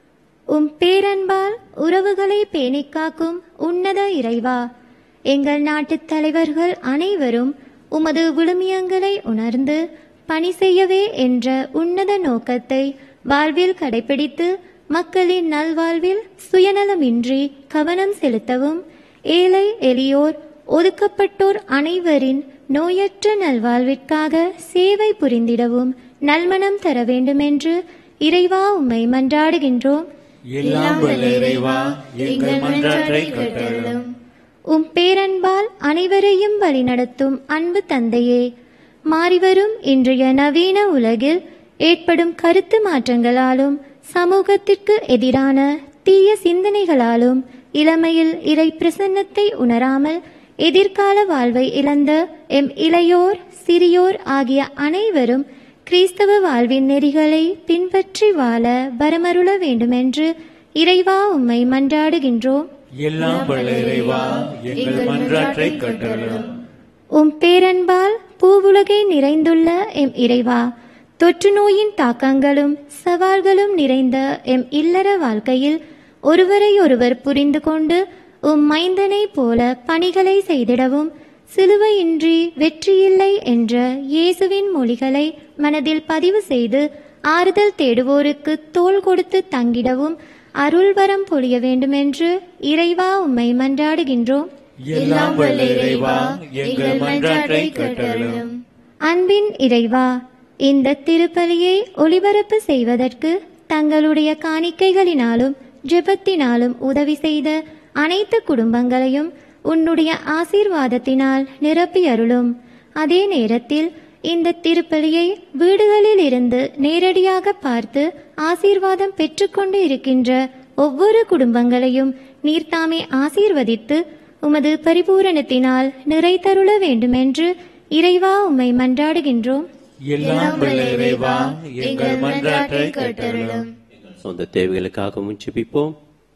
உம் பேரன்பால் உறவுகளை பேணிக் காக்கும் உன்னத இறைவா எங்கள் நாட்டுத் தலைவர்கள் அனைவரும் உமது விழுமியங்களை உணர்ந்து பணி செய்யவே என்ற உன்னத நோக்கத்தை வாழ்வில் கடைபிடித்து மக்களின் நல்வாழ்வில் சுயநலமின்றி கவனம் செலுத்தவும் ஏழை எளியோர் ஒதுக்கப்பட்டோர் அனைவரின் நோயற்ற நல்வாழ்விற்காக சேவை புரிந்திடவும் நல்மனம் தர வேண்டுமென்று இறைவா உம்மை மன்றாடுகின்றோம் எல்லாம் வல்ல இறைவா எங்கள் மன்றாற்றை கேட்டருளும் உம் பேரன்பால் அனைவரையும் வழிநடத்தும் அன்பு தந்தையே மாறிவரும் இன்றைய நவீன உலகில் ஏற்படும் கருத்து மாற்றங்களாலும் சமூகத்திற்கு எதிரான தீய சிந்தனைகளாலும் இளமையில் இறை பிரசன்னத்தை உணராமல் எதிர்கால வாழ்வை இழந்த எம் இளையோர் சிறியோர் ஆகிய அனைவரும் கிறிஸ்தவ வாழ்வின் நெறிகளை பின்பற்றி வாழ வரமருள வேண்டுமென்று இறைவா உம்மை மன்றாடுகின்றோம் எல்லாம் வல்ல இறைவா எங்கள் மன்றாற்றை கேட்டருளும் உம் பேரன்பால் பூவுலகை நிறைந்துள்ள எம் இறைவா தொற்று நோயின் தாக்கங்களும் சவால்களும் நிறைந்த எம் இல்லற வாழ்க்கையில் ஒருவரை ஒருவர் புரிந்து கொண்டு உம் மைந்தனை போல பணிகளை செய்திடவும் சிலுவையின்றி வெற்றியில்லை என்ற இயேசுவின் மொழிகளை மனதில் பதிவு செய்து ஆறுதல் தேடுவோருக்கு தோள் கொடுத்து தங்கிடவும் அருள்வரம் பொழிய வேண்டுமென்று இறைவா உம்மை மன்றாடுகின்றோம் எல்லாம் வல்ல இறைவா எங்கள் மன்றாற்றை கேட்டருளும் அன்பின் இறைவா இந்த திருப்பலியை ஒளிபரப்பு செய்வதற்கு தங்களுடைய காணிக்கைகளினாலும் ஜெபத்தினாலும் உதவி செய்த அனைத்து குடும்பங்களையும் உன்னுடைய ஆசீர்வாதத்தினால் நிரப்பி அருளும் அதே நேரத்தில் இந்த திருப்பலியை வீடுகளில் இருந்து நேரடியாக பார்த்து ஆசீர்வாதம் பெற்றுக்கொண்டு இருக்கின்ற ஒவ்வொரு குடும்பங்களையும் நீர்தாமே ஆசீர்வதித்து உமது பரிபூரணத்தினால் நிறைதருள வேண்டுமென்று இறைவா உம்மை மன்றாடுகின்றோம் எல்லாம் வல்ல இறைவா எங்கள் மன்றாற்றை கேட்டருளும் சொந்த தேவைகளுக்காகவும் ஜெபிப்போம்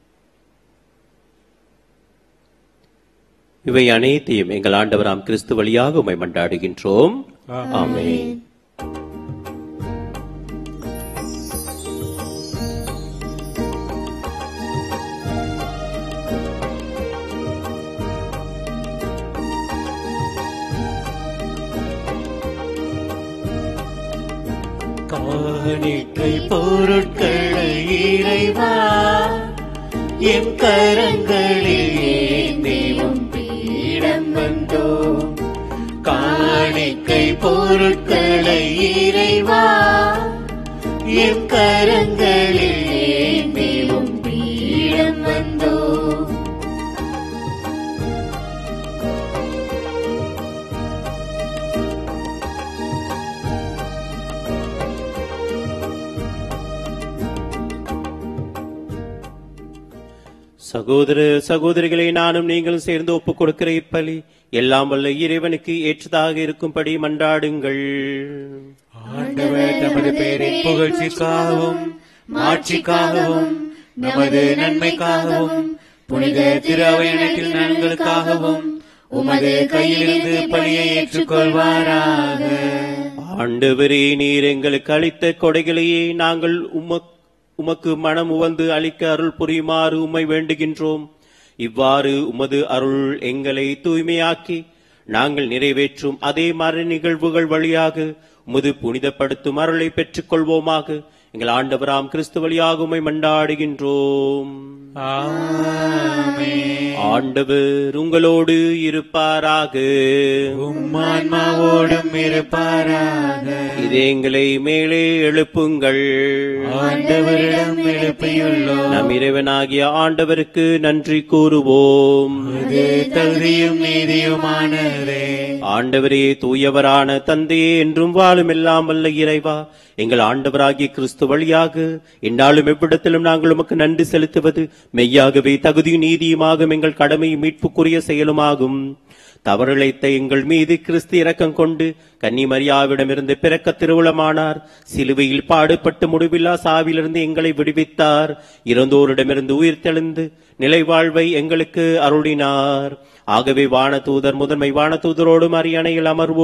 இவை அனைத்தையும் எங்கள் ஆண்டவராம் கிறிஸ்து வழியாக உம்மை மன்றாடுகின்றோம் ஆமென் காணிக்கை பொருட்களை இறைவா என் கரங்களில் ஏந்தியும் பீடம் வந்தோம் காணிக்கை பொருட்களை இறைவா என் கரங்களில் ஏந்தியும் பீடம் வந்தோம் சகோதர சகோதரிகளை நானும் நீங்கள் சேர்ந்து ஒப்புக் கொடுக்கிற இப்பலி எல்லாம் வல்ல இறைவனுக்கு ஏற்றதாக இருக்கும்படி மன்றாடுங்கள் ஆண்டவர் தமது பெயரின் புகழ்ச்சிக்காகவும் மாட்சிக்காகவும் நமது நன்மைக்காகவும் புனித திருவையணத்தில் நன்களுக்காகவும் உமது கையிலிருந்து பணியை ஏற்றுக்கொள்வாராக ஆண்டவரே நீர் எங்களுக்கு அளித்த கொடைகளையே நாங்கள் உமக் உமக்கு மனம் உவந்து அளிக்க அருள் புரியுமாறு உம்மை வேண்டுகின்றோம் இவ்வாறு உமது அருள் எங்களை தூய்மையாக்கி நாங்கள் நிறைவேற்றும் அதே மர நிகழ்வுகள் வழியாக உமது புனிதப்படுத்தும் அருளை பெற்றுக் கொள்வோமாக எங்கள் ஆண்டவராம் கிறிஸ்து வழியாக உம்மை மண்டாடுகின்றோம் ஆமென். ஆண்டவர் உங்களோடு இருப்பாராக உம்மான்மாவோடும் இருப்பாராக இதயங்களை மேலே எழுப்புங்கள் ஆண்டவரிடம் எழுப்பியுள்ளோம் நம் இறைவனாகிய ஆண்டவருக்கு நன்றி கூறுவோம் இது தகுதியும் நீதியுமானதே ஆண்டவரே தூயவரான தந்தையே என்றும் வாழும் எல்லாம் வல்ல இறைவா எங்கள் ஆண்டவராகிய கிறிஸ்து வழியாக எந்நாளும் எவ்விடத்திலும் நாங்கள் உமக்கு நன்றி செலுத்துவது மெய்யாகவே தகுதியும் நீதியுமாகும் எங்கள் கடமையும் மீட்புக்குரிய செயலுமாகும் தவறிழைத்த எங்கள் மீது கிறிஸ்து இரக்கம் கொண்டு கன்னிமரியாவிடமிருந்து பிறக்க திருவுளமானார் சிலுவையில் பாடுபட்டு முடிவில்லா சாவிலிருந்து எங்களை விடுவித்தார் இறந்தோரிடமிருந்து உயிர் தெழுந்து நிலை வாழ்வை எங்களுக்கு அருளினார் ஆகவே வானதூதர் முதன்மை வானதூதரோடும் அரியணையில் அமர்வோர்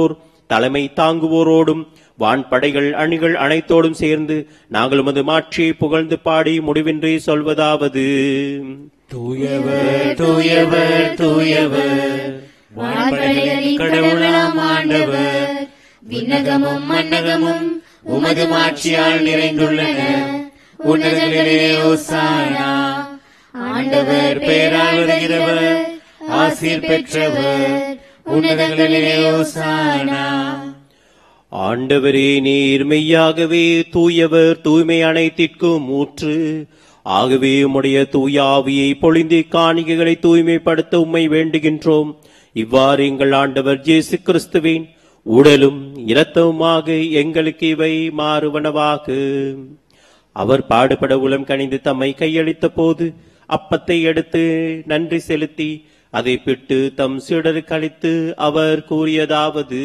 தலைமை தாங்குவோரோடும் வான்படைகள் அணிகள் அனைத்தோடும் சேர்ந்து நாங்கள் உமது மாட்சியை புகழ்ந்து பாடி முடிவின்றி சொல்வதாவது தூயவர் தூயவர் தூயவர் வான்படைகளின் கடவுளாம் ஆண்டவர் விண்ணகமும் மன்னகமும் உமது மாட்சியால் நிறைந்துள்ளன உன்னதங்களிலே ஓசானா ஆண்டவர் பெயரால் வருகிறவர் ஆசீர் பெற்றவர் உன்னதங்களிலே ஓசானா ஆண்டவரே நீர் மெய்யாகவே தூயவர் தூய்மை அனைத்திற்கும் ஊற்று ஆகவே உம்முடைய தூய ஆவியை பொழிந்து காணிகைகளை தூய்மைப்படுத்த உம்மை வேண்டுகின்றோம் இவ்வாறு எங்கள் ஆண்டவர் இயேசு கிறிஸ்துவின் உடலும் இரத்தவுமாக எங்களுக்கு இவை மாறுவனவாக அவர் பாடுபட உளம் கனிந்து தம்மை கையளித்த போது அப்பத்தை எடுத்து நன்றி செலுத்தி அதை பிட்டு தம் சீடருக்கு அளித்து அவர் கூறியதாவது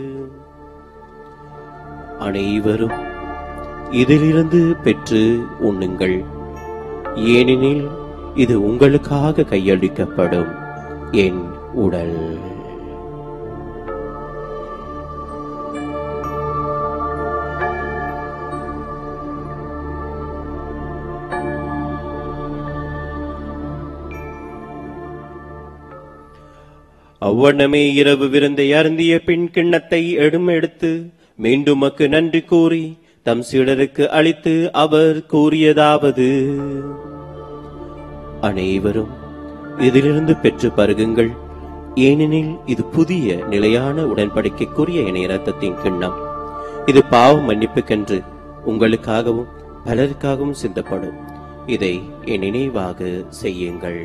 அனைவரும் இதிலிருந்து பெற்று உண்ணுங்கள் ஏனெனில் இது உங்களுக்காக கையளிக்கப்படும் என் உடல் அவ்வண்ணமே இரவு விருந்தை அருந்திய பின் கிண்ணத்தை எடும் எடுத்து மீண்டும் மக்கு நன்றி கூறி தம் சீடருக்கு அளித்து அவர் கூறியதாவது அனைவரும் இதிலிருந்து பெற்று பருகுங்கள் ஏனெனில் இது புதிய நிலையான உடன்படிக்கைக்குரிய இணைய ரத்தத்தின் கிண்ணம் இது பாவ மன்னிப்புக்கென்று உங்களுக்காகவும் பலருக்காகவும் சிந்தப்படும் இதை என் நினைவாக செய்யுங்கள்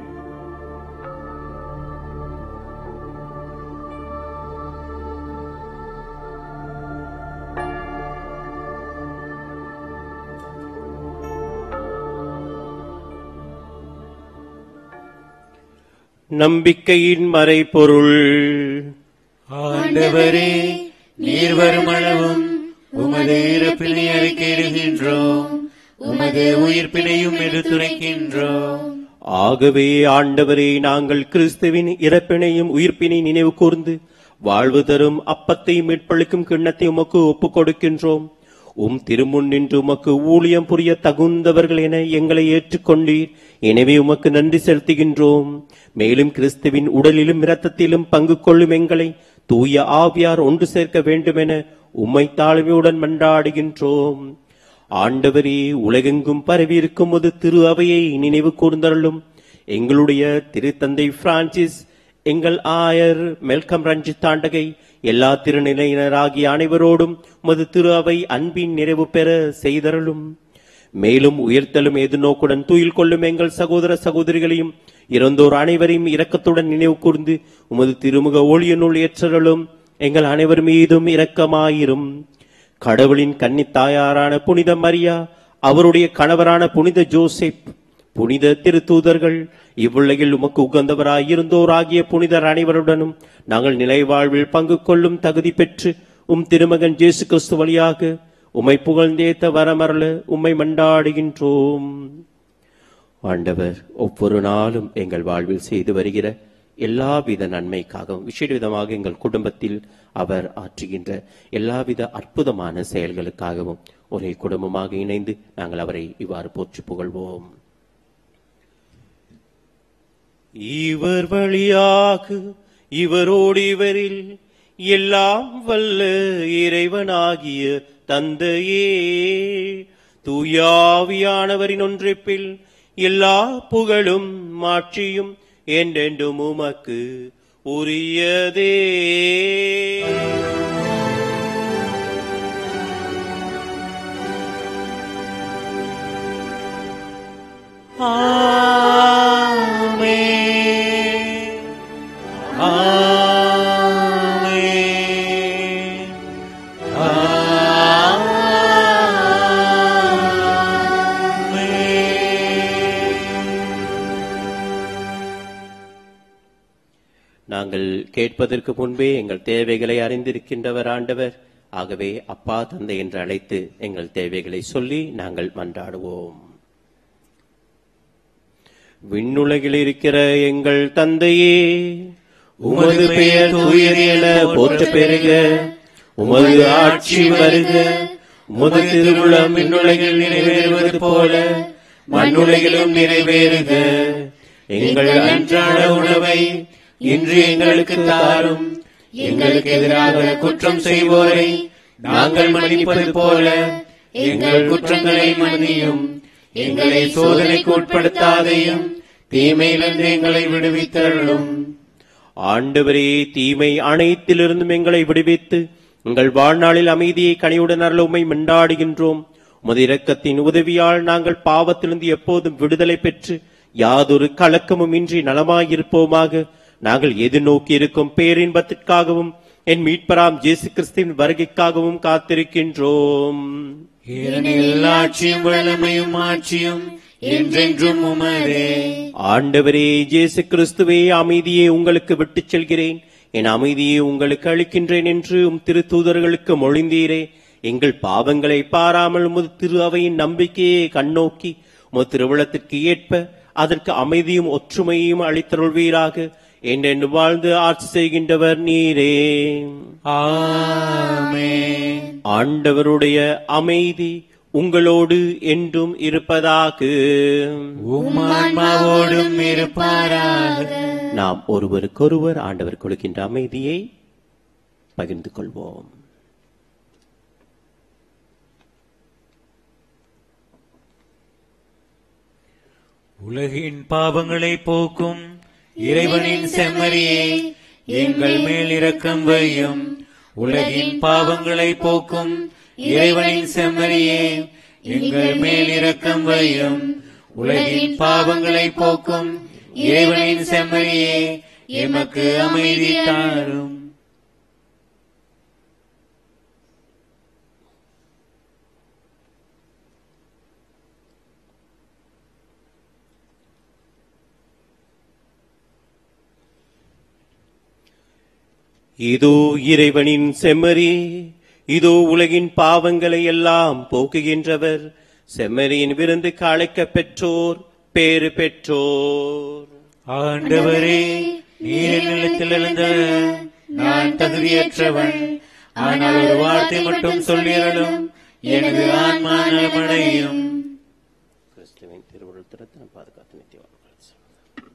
நம்பிக்கையின் மறைபொருள் ஆண்டவரே நீர் வரும் அளவும் உமது இறப்பினை அறிக்கையிடுகின்றோம் உமது உயிர்ப்பினையும் எடுத்துரைக்கின்றோம் ஆகவே ஆண்டவரே நாங்கள் கிறிஸ்துவின் இறப்பினையும் உயிர்ப்பினை நினைவு கூர்ந்து வாழ்வு தரும் அப்பத்தை மீட்பளிக்கும் கிண்ணத்தை உமக்கு ஒப்புக் கொடுக்கின்றோம் உம் திருமுன் நின்று உமக்கு ஊழியம் புரிய தகுந்தவர்கள் என எங்களை ஏற்றுக்கொண்டீர் எனவே உமக்கு நன்றி செலுத்துகின்றோம் மேலும் கிறிஸ்துவின் உடலிலும் இரத்தத்திலும் பங்கு கொள்ளும் எங்களை தூய ஆவியார் ஒன்று சேர்க்க வேண்டுமென உம்மை தாழ்மையுடன் மன்றாடுகின்றோம் ஆண்டவரே உலகெங்கும் பரவியிருக்கும் ஒரு திரு அவையை நினைவு கூர்ந்தருளும் எங்களுடைய திருத்தந்தை பிரான்சிஸ் எங்கள் ஆயர் மெல்கம் ரஞ்சித் தாண்டகை எல்லா திருநிலையினராகிய அனைவரோடும் உமது திரு அவை அன்பின் நிறைவு பெற செய்தருளும் மேலும் உயர்த்தலும் எதிர்நோக்குடன் துயில் கொள்ளும் எங்கள் சகோதர சகோதரிகளையும் இறந்தோர் அனைவரையும் இரக்கத்துடன் நினைவு கூர்ந்து உமது திருமுக ஒளியனுள் ஏற்றருளும் எங்கள் அனைவர் மீதும் இரக்கமாயிரும் கடவுளின் கன்னித்தாயாரான புனித மரியா அவருடைய கணவரான புனித ஜோசப் புனித திருத்தூதர்கள் இவ்வுலகில் உமக்கு உகந்தவராய் இருந்தோராகிய புனிதர் அனைவருடனும் நாங்கள் நிலை வாழ்வில் பங்கு கொள்ளும் தகுதி பெற்று உம் திருமகன் ஜேசு கிறிஸ்து வழியாக உம்மை புகழ்ந்தேத்த வரமரல உம்மை மண்டாடுகின்றோம் ஆண்டவர் ஒவ்வொரு நாளும் எங்கள் வாழ்வில் செய்து வருகிற எல்லாவித நன்மைக்காகவும் விசேட விதமாக எங்கள் குடும்பத்தில் அவர் ஆற்றுகின்ற எல்லாவித அற்புதமான செயல்களுக்காகவும் ஒரே குடும்பமாக இணைந்து நாங்கள் அவரை இவ்வாறு போற்றி புகழ்வோம் இவர் வழியாக இவரோடு இவரில் எல்லாம் வல்ல இறைவனாகிய தந்தையே தூயாவியானவரின் ஒன்றிப்பில் எல்லா புகழும் மாட்சியும் என்றென்றும் உமக்கு உரியதே ஆமென். ஆமென். நாங்கள் கேட்பதற்கு முன்பே எங்கள் தேவைகளை அறிந்திருக்கின்றவர் ஆண்டவர் ஆகவே அப்பா தந்தை என்று அழைத்து எங்கள் தேவைகளை சொல்லி நாங்கள் மன்றாடுவோம் விண்ணுலகில் இருக்கிற எங்கள் தந்தையே உமது பெயர் தூயது என போற்ற பெருக உமது ஆட்சி வருக உமது திருவுளம் விண்ணுலகில் நிறைவேறுவது போல மண்ணுலகிலும் நிறைவேறுக எங்கள் அன்றாட உணவை இன்று எங்களுக்கு தாரும் எங்களுக்கு எதிராக குற்றம் செய்வோரை நாங்கள் மன்னிப்பது போல எங்கள் குற்றங்களை மன்னியும் எங்களை சோதனைக்கு உட்படுத்தாதையும் தீமையிலிருந்து எங்களை விடுவித்தருளும் ஆண்டவரே தீமை அனைத்திலிருந்தும் எங்களை விடுவித்து உங்கள் வாழ்நாளில் அமைதியை கனியுடன் அருளுமை மண்டாடுகின்றோம் உமது இரக்கத்தின் உதவியால் நாங்கள் பாவத்திலிருந்து எப்போதும் விடுதலை பெற்று யாதொரு கலக்கமும் இன்றி நலமாயிருப்போமாக நாங்கள் எதிர்நோக்கி இருக்கும் பேரின்பத்திற்காகவும் என் மீட்பராம் இயேசு கிறிஸ்துவின் வருகைக்காகவும் காத்திருக்கின்றோம் ஏனெனில் ஆட்சியும் வல்லமையும் ஆட்சியும் என்றென்றும் உமதே ஆண்டவரே இயேசு கிறிஸ்துவே அமைதியை உங்களுக்கு விட்டுச் செல்கிறேன் என் அமைதியை உங்களுக்கு அளிக்கின்றேன் என்று உம் திருத்தூதர்களுக்கு மொழிந்தீரே எங்கள் பாவங்களை பாராமல் உமது திரு அவையின் நம்பிக்கையை கண்ணோக்கி உமது திருவிழத்திற்கு ஏற்ப அதற்கு அமைதியும் ஒற்றுமையும் அளித்தருள்வீராக என்றென்று வாழ்ந்து ஆட்சி செய்கின்றவர் நீரே ஆமென் ஆண்டவருடைய அமைதி உங்களோடு என்றும் இருப்பதாக உம்மான்மாவோடும் இருப்பாராக நாம் ஒருவருக்கொருவர் ஆண்டவர் கொடுக்கின்ற அமைதியை பகிர்ந்து கொள்வோம் உலகின் பாவங்களை போக்கும் இறைவனின் செம்மறியே எங்கள் மேல் இரக்கம் வையும் உலகின் பாவங்களை போக்கும் இறைவனின் செம்மறியே எங்கள் மேல் இரக்கம் வையும் உலகின் பாவங்களை போக்கும் இறைவனின் செம்மறியே எமக்கு அமைதி தாரும் இதோ இறைவனின் செம்மறி இதோ உலகின் பாவங்களை எல்லாம் போக்குகின்றவர் செம்மறியின் விருந்து அழைக்கப் பெற்றோர் பேறு பெற்றோர் ஆண்டவரே நீரின் நிலத்தில் எழுந்த நான் தகுதியற்றவன் ஆனால் ஒரு வார்த்தை மட்டும் சொல்லியறலும் எனது ஆன்மா நலமடையும் கிறிஸ்துவின் திருவுருள் திறத்தின பாதுகாத்து நித்திய வாழ்வுகள் செல்வம்.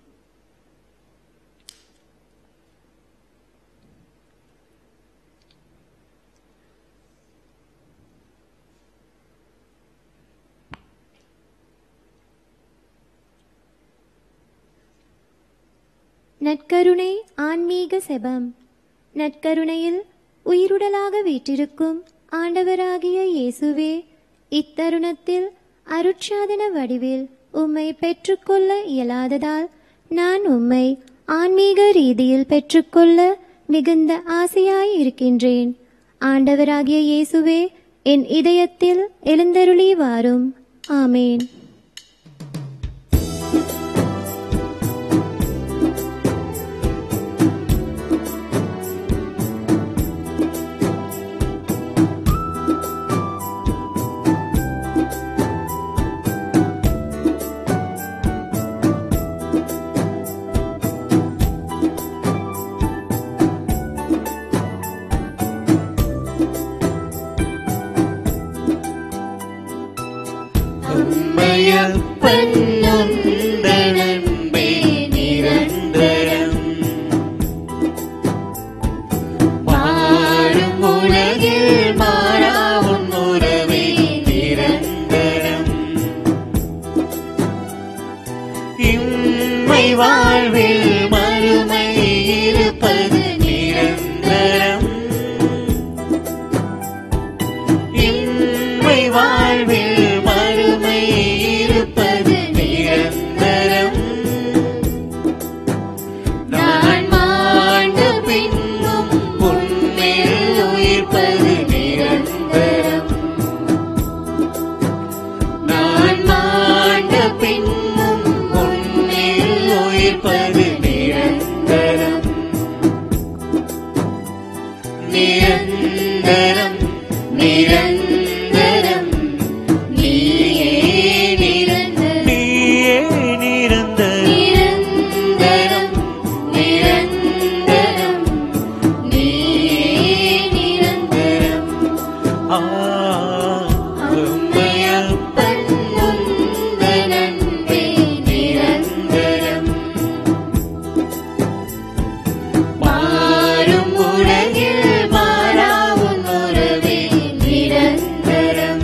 நற்கருணை ஆன்மீக செபம் நற்கருணையில் உயிருடலாக வீற்றிருக்கும் ஆண்டவராகிய இயேசுவே இத்தருணத்தில் அருட்சாதன வடிவில் உம்மை பெற்றுக்கொள்ள இயலாததால் நான் உம்மை ஆன்மீக ரீதியில் பெற்றுக்கொள்ள மிகுந்த ஆசையாய் இருக்கின்றேன் ஆண்டவராகிய இயேசுவே என் இதயத்தில் எழுந்தருளி வாரும் ஆமேன் உம்மை உலகில் மாறா உன் உறவே நிரந்தரம்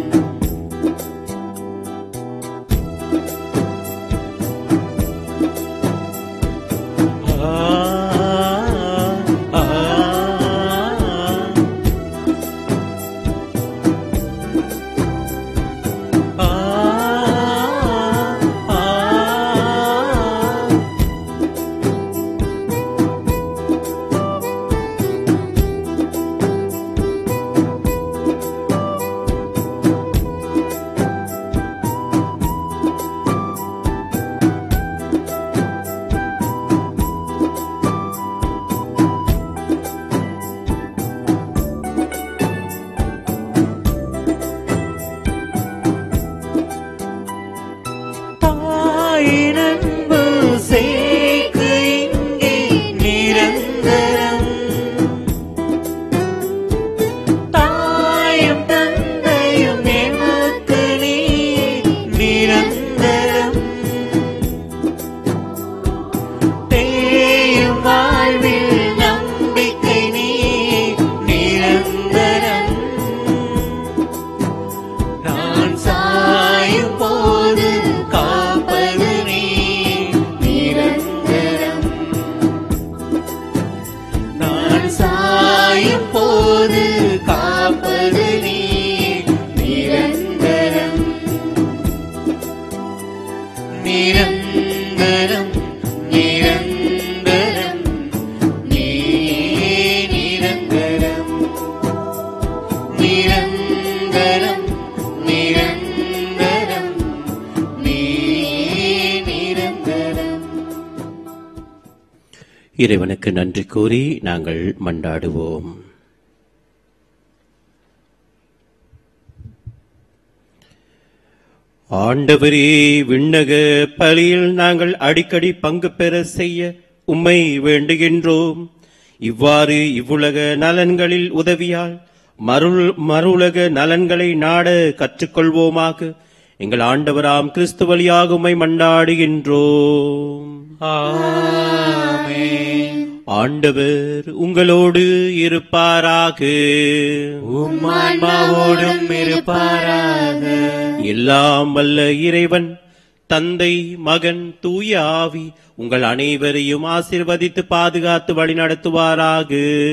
தாயினன்பு சேர்க்கு இங்கே நிரந்தரம் தாயும் தந்தையும் எனக்கு நீ நிரந்தரம் தேயும் வாழ்வில் நம்பிக்கை நீ நிரந்தரம் நான் சாயும் போது காப்பது நீ நிரந்தரம் நான் சாயும் போது காப்பது நீ நிரந்தரம் நிரந்தரம் நிரந்தரம் நீ நிரந்தரம் நிரந்தரம் நிரந்தரம் நீ நிரந்தரம் இறைவனுக்கு நன்றி கூறி நாங்கள் மண்டாடுவோம் ஆண்டவரே விண்ணக பலியில் நாங்கள் அடிக்கடி பங்கு பெற செய்ய உம்மை வேண்டுகின்றோம் இவ்வாறு இவ்வுலக நலன்களில் உதவியால் மருள் மறுவுலக நலன்களை நாட கற்றுக்கொள்வோமாக எங்கள் ஆண்டவராம் கிறிஸ்து வழியாக உம்மை மண்டாடுகின்றோம் ஆமென் ஆண்டவர் உங்களோடு இருப்பாராக உம்மான்மாவோடும் இருப்பாராக எல்லாம் வல்ல இறைவன் தந்தை மகன் தூய ஆவி உங்கள் அனைவரையும் ஆசிர்வதித்து பாதுகாத்து வழிநடத்துவாராக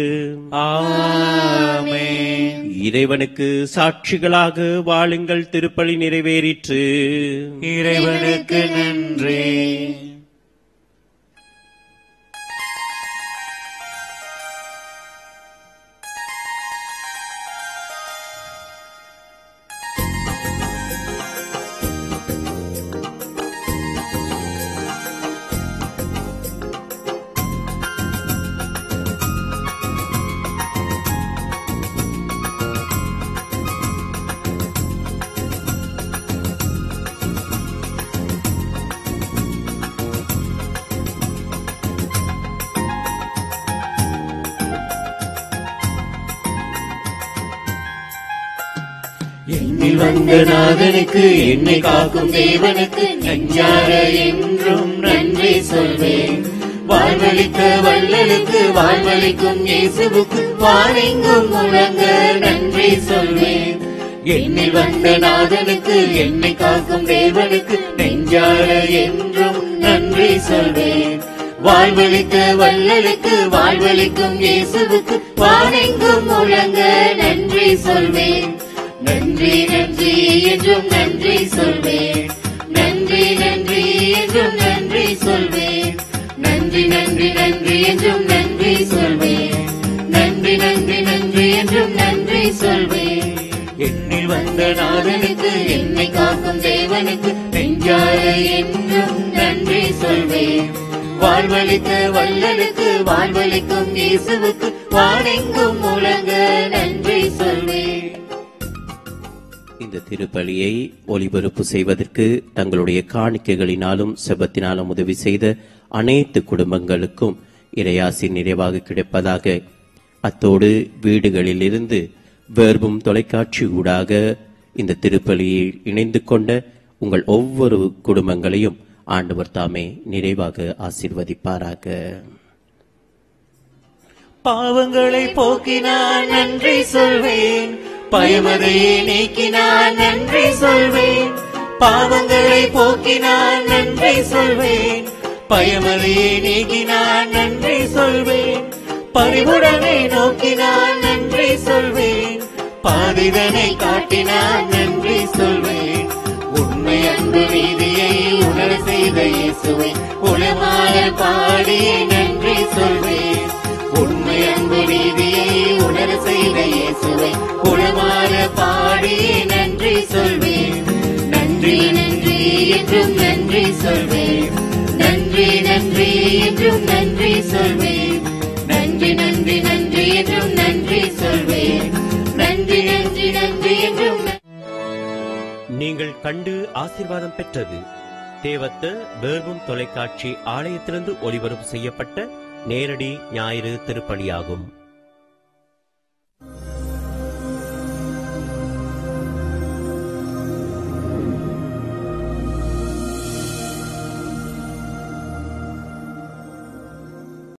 ஆமென் இறைவனுக்கு சாட்சிகளாக வாழுங்கள் திருப்பலி நிறைவேறிற்று இறைவனுக்கு நன்றி என்னில் வந்த நாதனுக்கு என்னை காக்கும் தேவனுக்கு நெஞ்சார என்றும் நன்றி சொல்வேன் வாழ்வழித்த வள்ளலுக்கு வாழ்வழிக்கும் இயேசுவுக்கு வாழெங்கும் முழங்க நன்றி சொல்வேன் என்னில் வந்த நாதனுக்கு என்னை காக்கும் தேவனுக்கு நெஞ்சார என்றும் நன்றி சொல்வேன் வாழ்வழித்த வள்ளலுக்கு வாழ்வழிக்கும் இயேசுவுக்கு வாழெங்கும் முழங்க நன்றி சொல்வேன் நன்றி நன்றி என்றும் நன்றி சொல்வேன் நன்றி நன்றி என்றும் நன்றி சொல்வேன் நன்றி நன்றி நன்றி என்றும் நன்றி சொல்வேன் நன்றி நன்றி நன்றி என்றும் நன்றி சொல்வேன் என்னில் வந்த நாதனுக்கு என்னை காக்கும் தேவனுக்கு நெஞ்சார என்றும் நன்றி சொல்வேன் வாழ்வழித்த வள்ளலுக்கு வாழ்வழிக்கும் இயேசுவுக்கு வாழெங்கும் முழங்க நன்றி சொல்வேன் இந்த திருப்பலியை ஒளிபரப்பு செய்வதற்கு தங்களுடைய காணிக்கைகளினாலும் செபத்தினாலும் உதவி செய்த அனைத்து குடும்பங்களுக்கும் இறையாசி நிறைவாக கிடைப்பதாக அத்தோடு வீடுகளில் இருந்து வேர்பும் தொலைக்காட்சி ஊடாக இந்த திருப்பலியில் இணைந்து கொண்ட உங்கள் ஒவ்வொரு குடும்பங்களையும் ஆண்டவர் தாமே நிறைவாக ஆசீர்வதிப்பாராக பாவங்களை போக்கினார் நன்றி சொல்வேன் பயமதையே நீக்கினார் நன்றி சொல்வேன் பாவங்களை போக்கினார் நன்றி சொல்வேன் பயமதையே நீக்கினார் நன்றி சொல்வேன் பரிவுடனே நோக்கினார் நன்றி சொல்வேன் பாதிதனை காட்டினார் நன்றி சொல்வேன் உண்மை அன்பு நீதியை உணர செய்த இயேசுவை உளமாற பாடி நன்றி சொல்வேன் உண்மை அன்பு நீதியை உணர செய்த இயேசுவை உளமாற பாடி நன்றி சொல்வேன் நன்றி நன்றி என்றும் நன்றி சொல்வேன் நன்றி நன்றி என்றும் நன்றி சொல்வேன் நன்றி நன்றி நன்றி என்றும் நன்றி சொல்வேன் நன்றி நன்றி நன்றி என்றும் நன்றி நீங்கள் கண்டு ஆசீர்வாதம் பெற்றது தேவத்த வேர்வும் தொலைக்காட்சி ஆலயத்திலிருந்து ஒளிபரப்பு செய்யப்பட்ட நேரடி ஞாயிறு திருப்பலியாகும்